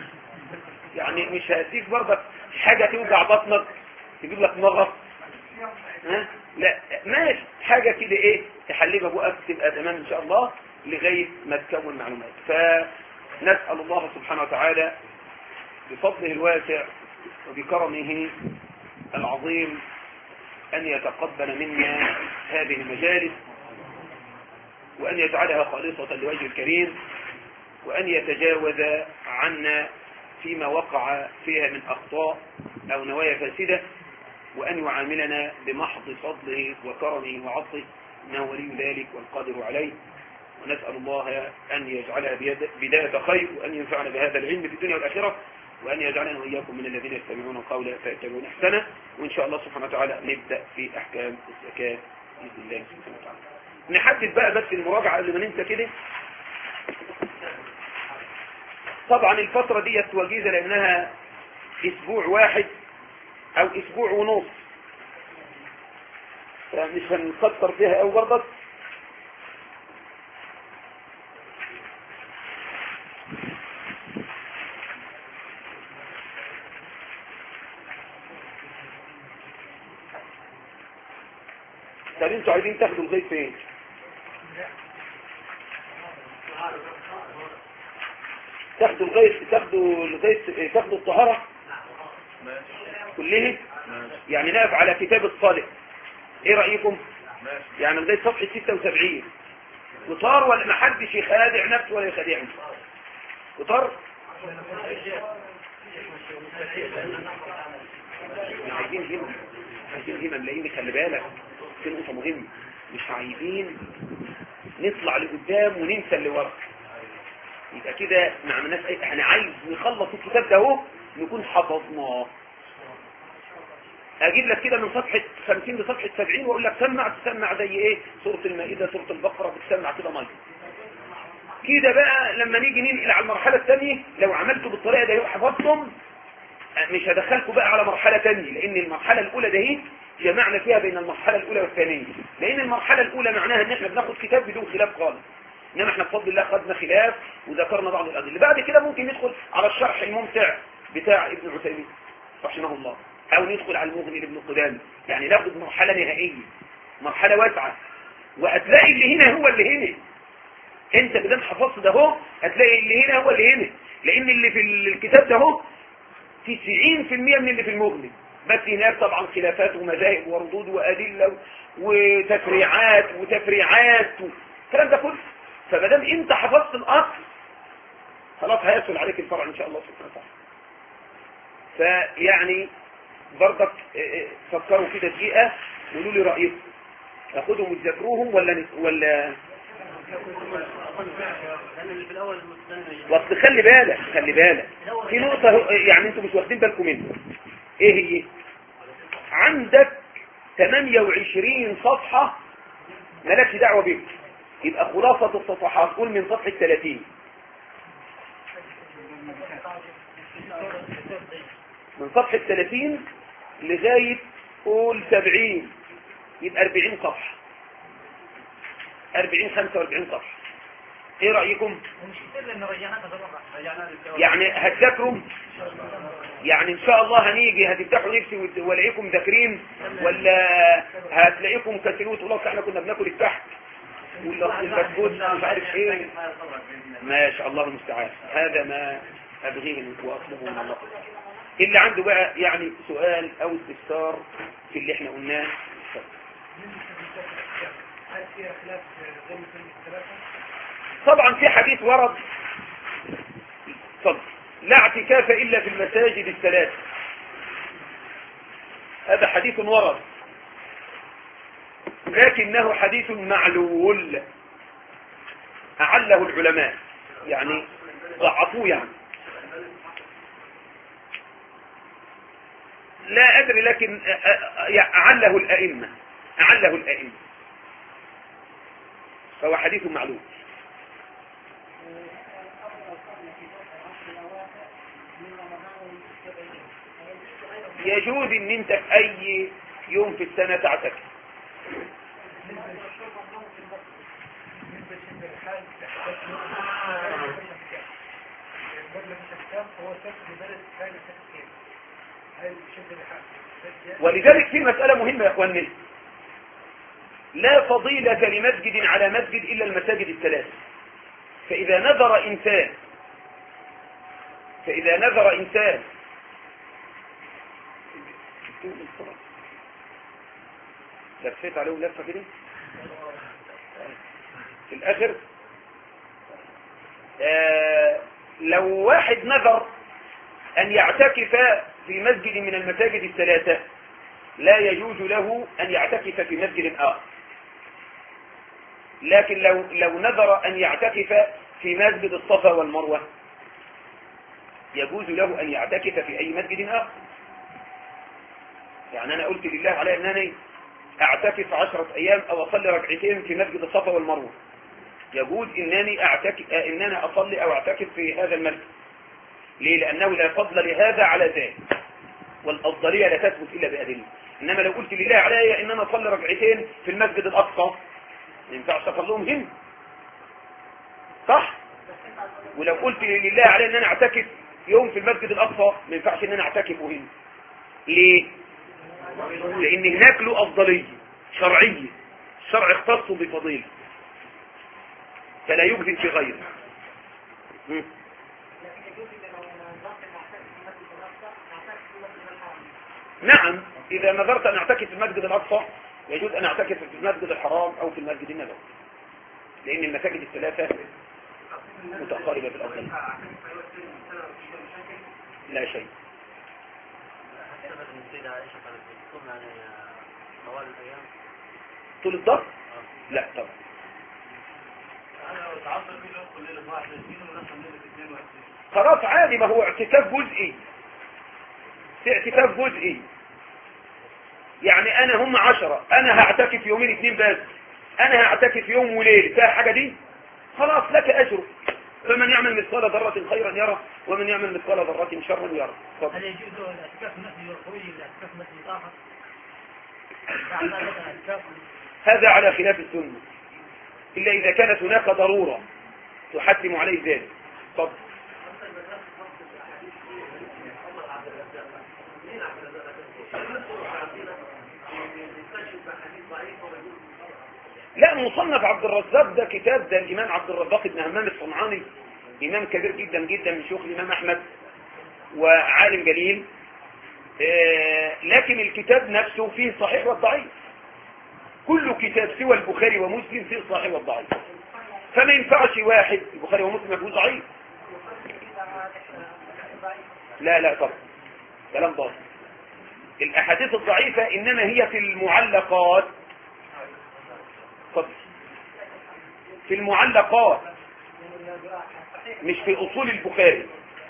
يعني مش هديك برضك حاجة توجع بطنك تجيب لك مغص ها لا ماشي حاجة كده ايه تحلبها بقى تبقى تمام ان شاء الله لغاية ما تكون معلومات فنسأل الله سبحانه وتعالى بفضله الواسع وبكرمه العظيم أن يتقبل منا هذه المجالس وأن يجعلها خالصة لوجه الكريم وأن يتجاوز عنا فيما وقع فيها من أخطاء أو نوايا فاسدة وأن يعاملنا بمحض فضله وكرمه وعطفه إنه ولي ذلك والقادر عليه ونسأل الله أن يجعلها بداية خير وأن ينفعنا بهذا العلم في الدنيا والآخرة وأن يجعلنا وإياكم من الذين يتبعون القول فيتبعون أحسنه وإن شاء الله سبحانه وتعالى نبدأ في أحكام الزكاة بإذن الله سبحانه وتعالى نحدد بقى بس المراجعة قبل ما ننسى كده طبعا الفترة ديت وجيزة لأنها أسبوع واحد أو أسبوع ونص فمش هنكتر فيها أو برضك طب انتوا عايزين تاخدوا الغيط فين تاخدوا الغيط تاخدوا الغيط تاخدوا الطهارة ماشي كلها ماشي يعني نقف على كتاب الصالح ايه رأيكم ماشي يعني لغايه صفحه 76 وطار ولا ما حدش يخادع نفسه ولا يخادعني وطار احنا عايزين همم عايزين همم لان خلي بالك في نقطه مهمه مش عايزين نطلع لقدام وننسى اللي ورا يبقى كده ما عملناش اي احنا عايز نخلص الكتاب ده اهو نكون حفظناه اجيب لك كده من صفحة 50 لصفحة 70 واقول لك سمع تسمع زي ايه سورة المائدة سورة البقرة بتسمع كده مية كده بقى لما نيجي ننقل على المرحلة الثانية لو عملتوا بالطريقة دي وحفظتم مش هدخلكم بقى على مرحلة ثانية لان المرحلة الاولى دهي جمعنا فيها بين المرحلة الاولى والثانية لان المرحلة الاولى معناها ان احنا بناخد كتاب بدون خلاف خالص انما احنا بفضل الله خدنا خلاف وذكرنا بعض الادله بعد كده ممكن ندخل على الشرح الممتع بتاع ابن عثيمين رحمه الله او ندخل على المغني لابن قدامه يعني ناخد مرحله نهائيه مرحله واسعه وهتلاقي اللي هنا هو اللي هنا انت بدل حفظت ده اهو هتلاقي اللي هنا هو اللي هنا لان اللي في الكتاب ده اهو 90% من اللي في المغني بس هناك طبعا خلافات ومذاهب وردود وادله وتفريعات وتفريعات الكلام ده كله فمادام انت حفظت الاصل خلاص هيسهل عليك الفرع ان شاء الله سبحانه وتعالى فيعني برضك اه، اه، فكروا كده دقيقة وقولوا لي رأيكم اخدهم وتذاكروهم ولا نس... ولا واصل خلي بالك خلي بالك في نقطة هو- يعني انتوا مش واخدين بالكم منها ايه هي عندك 28 صفحة مالكش دعوة بيك يبقى خلاصة الصفحات قول من صفحة 30 من صفحة 30 لغاية قول 70 يبقى 40 صفحة 40 45 صفحة ايه رأيكم مش كتير لان رجعناها تدرجع رجعناها للجواب يعني هتذاكروا يعني ان شاء الله هنيجي هتفتحوا نفسي وت- والاقيكم ذاكرين ولا هتلاقيكم كسلوا وتقولوا أصل احنا كنا بناكل الكحك ولا البسكوت مش عارف ايه ما شاء الله المستعان هذا ما ابغيه واطلبه من الله اللي عنده بقى يعني سؤال او استفسار في اللي احنا قلناه هل فيها خلاف غير مثل الثلاثة؟ طبعا في حديث ورد اتفضل لا اعتكاف الا في المساجد الثلاث هذا حديث ورد لكنه حديث معلول أعله العلماء يعني ضعفوه يعني لا أدري لكن أ- أ- يعني أعله الأئمة أعله الأئمة فهو حديث معلول يجوز ان انت في اي يوم في السنة تعتكف بالنسبة لشد الحال قبل الكتاب هو سبب لبلد ثاني تفكير هل شد الحال ولذلك في مسألة مهمة يا اخواني لا فضيلة لمسجد على مسجد الا المساجد الثلاث فاذا نذر انسان فاذا نذر انسان لفيت عليهم لفة كده في الاخر آه لو واحد نذر أن يعتكف في مسجد من المساجد الثلاثة لا يجوز له أن يعتكف في مسجد آخر لكن لو, لو نذر أن يعتكف في مسجد الصفا والمروة يجوز له أن يعتكف في أي مسجد آخر يعني أنا قلت لله علي أنني أعتكف عشرة أيام أو أصلي ركعتين في مسجد الصفا والمروة يجوز إنني أعتكف إن أنا أصلي أو أعتكف في هذا المسجد ليه؟ لأنه لا فضل لهذا على ذاك والأفضلية لا تثبت إلا بأدلة إنما لو قلت لله علي إن أنا أصلي ركعتين في المسجد الأقصى ما ينفعش أصليهم هنا صح؟ ولو قلت لله علي إن أنا أعتكف يوم في المسجد الأقصى ما ينفعش إن أنا أعتكف هنا ليه؟ لأن هناك له أفضلية شرعية الشرع اختص بفضيلة فلا يجزم في غيره مم. نعم إذا نظرت أن أعتكف في المسجد الأقصى يجوز أن أعتكف في المسجد الحرام أو في المسجد النبوي لأن المساجد الثلاثة متقاربة في الأرض لا شيء حسب ان السيدة عائشة كانت بتصوم يعني طوال الايام طول الظهر لا طبعا انا لو اتعصر فيه ندخل ليله 21 وندخل ليله 22 خلاص عادي ما هو اعتكاف جزئي في اعتكاف جزئي يعني انا هم عشرة انا هعتكف يومين اتنين بس انا هعتكف يوم وليل فيها حاجة دي خلاص لك اجر فمن يعمل مثقال ذرة خيرا يرى ومن يعمل مثقال ذرة شرا يرى اتفضل. هل يجوز الاعتكاف النفسي والقوي الاعتكاف النفسي اخر؟ بعد ذلك الاعتكاف هذا على خلاف السنة إلا إذا كانت هناك ضرورة تحتم عليه ذلك طب لا مصنف عبد الرزاق ده كتاب ده الإمام عبد الرزاق بن همام الصنعاني إمام كبير جدا جدا من شيوخ الإمام أحمد وعالم جليل آه، لكن الكتاب نفسه فيه الصحيح والضعيف كل كتاب سوى البخاري ومسلم فيه الصحيح والضعيف فما ينفعش واحد البخاري ومسلم يكون ضعيف لا لا طبعا كلام باطل الاحاديث الضعيفة انما هي في المعلقات اتفضل. في المعلقات مش في اصول البخاري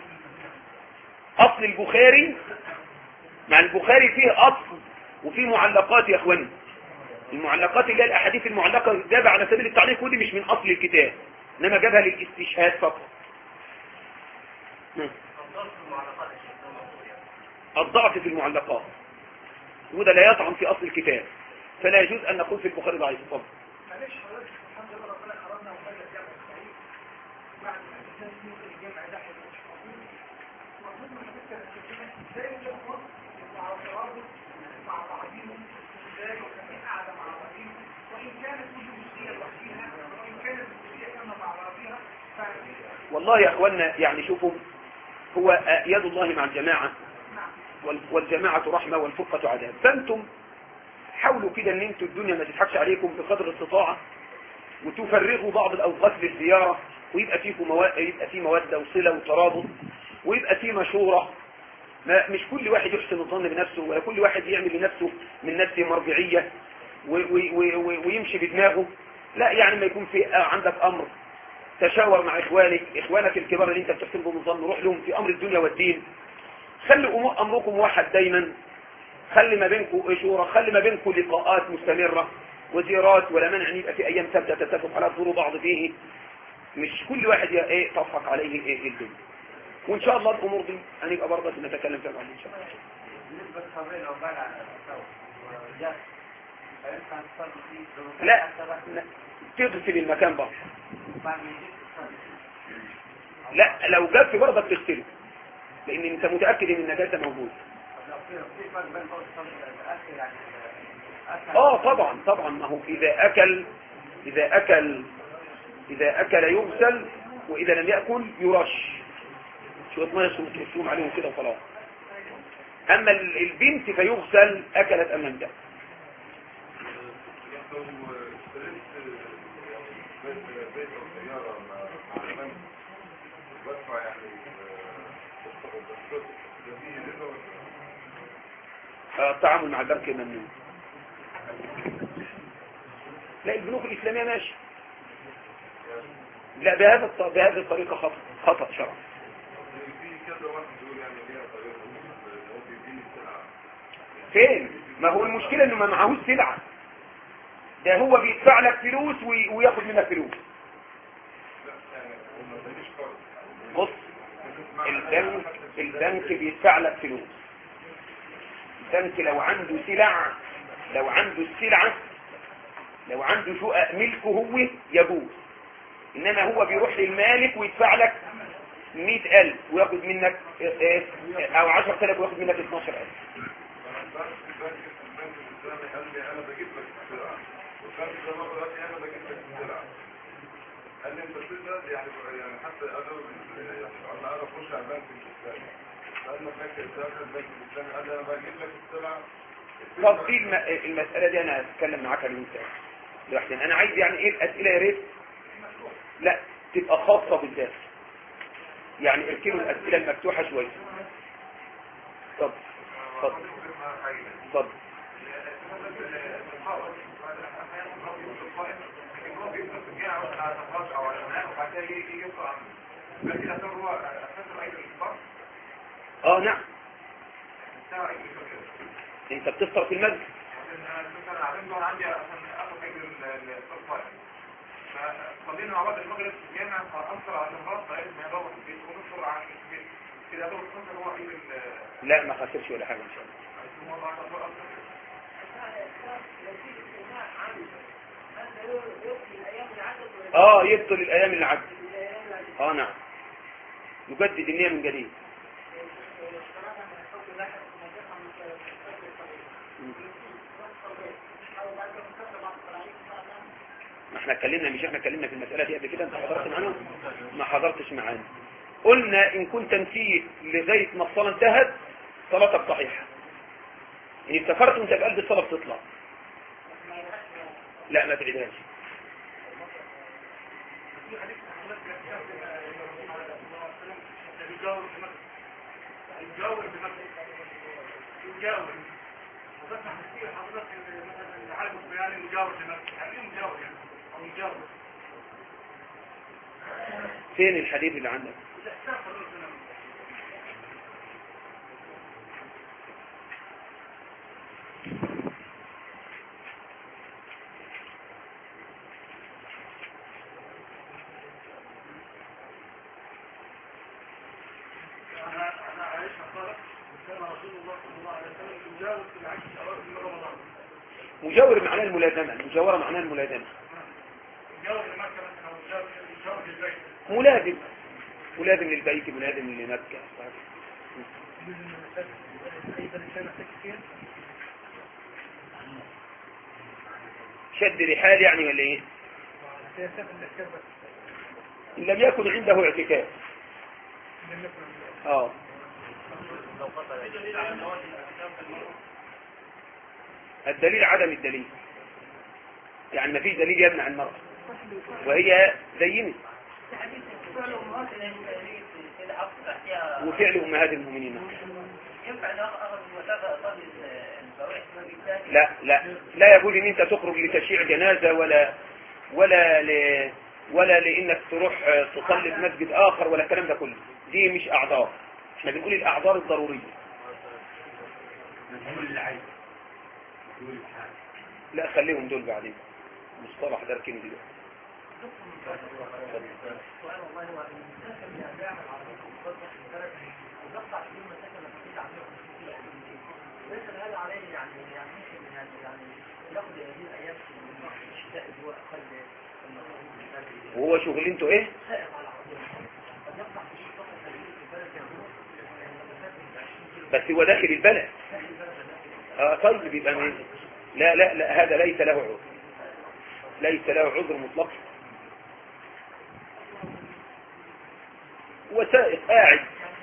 اصل البخاري مع البخاري فيه اصل وفيه معلقات يا اخواني المعلقات اللي هي الاحاديث المعلقة جابها على سبيل التعليق ودي مش من اصل الكتاب انما جابها للاستشهاد فقط مم. الضعف في المعلقات وده لا يطعن في اصل الكتاب فلا يجوز ان نقول في البخاري ضعيف اتفضل معلش حضرتك الحمد لله ربنا خرجنا وخلى الجامع الصحيح بعد ما الانسان يمكن الجامع ده هيبقى مش موجود المفروض ان حضرتك تتكلم ازاي انت مصر مع ترابط مع بعضهم ازاي وكمان قاعده مع بعضهم وان كانت كل جزئيه لوحديها وان كانت الجزئيه كامله مع بعضها ف- والله يا اخوانا يعني شوفوا هو آه، يد الله مع الجماعة وال- والجماعة رحمة والفرقة عذاب فانتم حاولوا كده ان انتوا الدنيا ما تضحكش عليكم بقدر الاستطاعة وتفرغوا بعض الاوقات للزيارة ويبقى فيكم موا... يبقى في مودة وصلة وترابط ويبقى في مشورة ما مش كل واحد يحسن الظن بنفسه ولا كل واحد يعمل لنفسه من نفسه مرجعية و... و... و... و... ويمشي بدماغه لا يعني ما يكون في آه، عندك امر تشاور مع اخوانك اخوانك الكبار اللي انت بتحسن بهم الظن روح لهم في امر الدنيا والدين خلي أمو- امركم واحد دايما خلي ما بينكم شورى خلي ما بينكم لقاءات مستمرة وزيارات ولا مانع ان يبقى في ايام ثابته تتفق على تزوروا بعض فيه مش كل واحد ي- ايه تضحك عليه ايه الدنيا وان شاء الله الامور دي هنبقى برضه نتكلم فيها بعد ان شاء الله بالنسبة للصبي لو بلع التساوي وجاء فينفع تصلي فيه لو كان لا حتى بعد- لا، تغسل المكان برضه بعد ما يجيب تصلي. لا لو جت برضه بتغسله لان انت متاكد ان النجاسه موجوده طب لو في في فرق بين قول الصبي والأكل يعني الأكل اه طبعا طبعا ما هو اذا اكل اذا اكل اذا اكل يغسل واذا لم ياكل يرش شويه ميه ترشهم عليهم كده وخلاص اما ال- البنت فيغسل اكلت ام لم تاكل لو اشتريت بيت بيت او سيارة مع مع البنك بدفع يعني التخطيط ده فيه ربا ولا آه، التعامل مع البنك ممنوع لا البنوك الاسلاميه ماشي لا بهذا الط- بهذه الطريقه خطا خطا شرعا في كده عنده واحد يقول يعني ليها طريقه هو بيديني السلعه فين ما هو المشكلة انه ما معهوش سلعة ده هو بيدفع لك فلوس وي- وياخد منك فلوس لا يعني هو ما بيديش خالص بص البنك البنك بيدفع لك فلوس البنك لو عنده سلع لو عنده السلعة لو عنده شقق ملكه هو يجوز انما هو بيروح للمالك ويدفع لك مئة ألف وياخد منك إيه، إيه، او عشر آلاف وياخد منك اتناشر ألف البنك البنك البنك الاسلامي قال لي انا بجيب لك السلعه والبنك ده مره قال لي انا بجيب لك السلعه قال لي انت بتقدر يعني يعني حتى انا يعني انا انا اخش على البنك الاسلامي قال لي البنك الاسلامي البنك الاسلامي قال لي انا بجيب لك السلعه طب دي الم- المسألة دي انا هتكلم معاك اليوم تاني لوحدين انا عايز يعني ايه الاسئلة يا ريت لا تبقى خاصة بالذات يعني اركنوا الاسئلة المفتوحة شوية طب طب طب اه نعم انت بتفطر في المسجد فصلينا مع بعض المغرب في الجامع فأنصر على المرض فقالت ما يروح البيت ونصر عن البيت كده أدور الخمسة هو عيد ال لا ما خسرش ولا حاجة ان شاء الله ثم بعد الله أكبر اه يبطل الايام اللي عدت اه نعم يجدد النية من جديد ما احنا اتكلمنا مش احنا اتكلمنا في المسألة دي قبل كده انت حضرت معانا ما حضرتش معانا قلنا ان كنت نسيت لغاية ما الصلاة انتهت صلاتك صحيحة ان افتكرت وانت بقلب الصلاة بتطلع لا ما تعيدهاش يجاور بمكة يجاور بمكة يجاور وفتح كثير حضرتك مثلا العالم البياني مجاور لمكة يعني ايه مجاور يعني او مجاور فين الحديث اللي عندك الاحسان حضرتك لنا انا انا عايشها قالت كان رسول الله صلى الله عليه وسلم يجاور في العشر الاواخر من رمضان مجاور معناه الملازمة المجاورة معناه الملازمة يجاور لمكة مثلا او يجاور يجاور للبيت ملازم ملازم للبيت ملازم لمكة شد رحال يعني ولا ايه ان لم يكن عنده اعتكاف اه الدليل عدم الدليل يعني ما فيش دليل يمنع المرأة وهي زينت وفعل امهات المؤمنين ينفع ان اخذ المسافه اصلي الفوائد بالتالي لا لا لا يقول ان انت تخرج لتشييع جنازة ولا ولا ل ولا لانك تروح تصلي في مسجد اخر ولا الكلام ده كله دي مش اعذار احنا بنقول الاعذار الضرورية لا خليهم دول بعدين مصطلح ده ركنه دلوقتي سؤال والله هو المسافه اللي هتعمل على الخطه البلد وتقطع في المسافه اللي هتيجي عليها ليس هذا عليه يعني يعني ممكن يعني يعني ياخذ هذه الايام في الشتاء اللي هو اقل المفروض وهو شغلانته ايه سائق على العربيه قد يقطع في الشتاء الخليجي في البلد يروح مسافه 20 كيلو بس هو داخل البلد اه طيب يبقى من لا لا لا هذا ليس له عذر ليس له عذر مطلق وسائق قاعد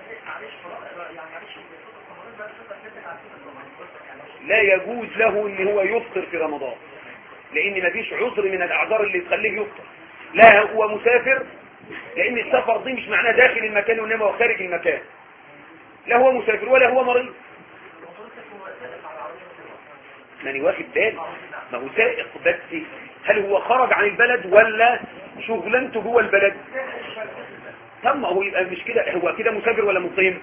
لا يجوز له ان هو يفطر في رمضان لان مفيش عذر من الاعذار اللي تخليه يفطر لا هو مسافر لان السفر دي مش معناه داخل المكان وانما هو خارج المكان لا هو مسافر ولا هو مريض ماني واخد بالي ما هو سائق بس هل هو خرج عن البلد ولا شغلانته جوه البلد طب ما هو يبقى مش كده هو كده مسافر ولا مقيم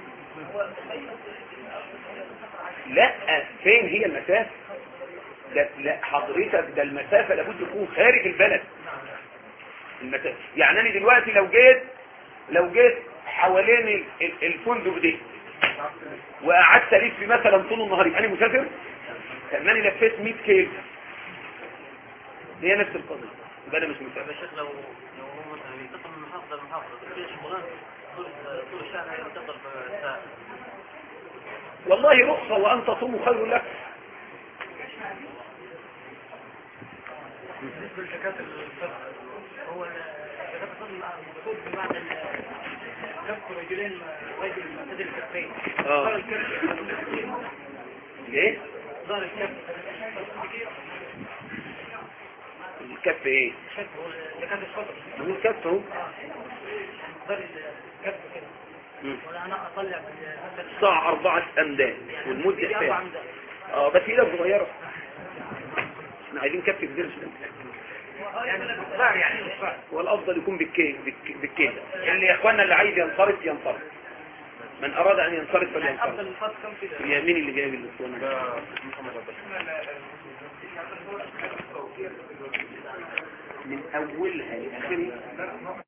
لا فين هي المسافة ده لا حضرتك ده المسافة لابد تكون خارج البلد المسافة يعني انا دلوقتي لو جيت لو جيت حوالين ال- ال- الفندق ده وقعدت الف مثلا طول النهار يبقى انا مسافر طب ما انا لفيت 100 كيلو هي نفس القضيه يبقى انا مش مسافر يا شيخ لو لو هو مثلا ينتقل من محافظة لمحافظة في شغلان طول طول الشهر ينتقل ساعة والله رخصة وأن تصوموا خير لك بالنسبة لزكاة الفطر هو زكاة الفطر المقصود بمعنى كف رجلين رجل معتدل الكفين آه. ظهر الكف ايه ظهر الكف الكف ايه الكف هو زكاة الفطر هو الكف اهو ظهر الكف كده مم. ولا انا اطلع مثلا صاع أربعة أمداد والمدة في اربع فيها عمدات اه بس ايدك صغيرة احنا عايزين كف كبير شوية يعني صغار يعني صغار والأفضل يكون بالكي بالك- بالكيل اللي يا اخوانا اللي عايز ينصرف ينصرف من أراد أن ينصرف يعني افضل فلينصرف الفطر كم كده يا مين اللي جايب الاسطوانة ده محمد عبد من أولها لآخرها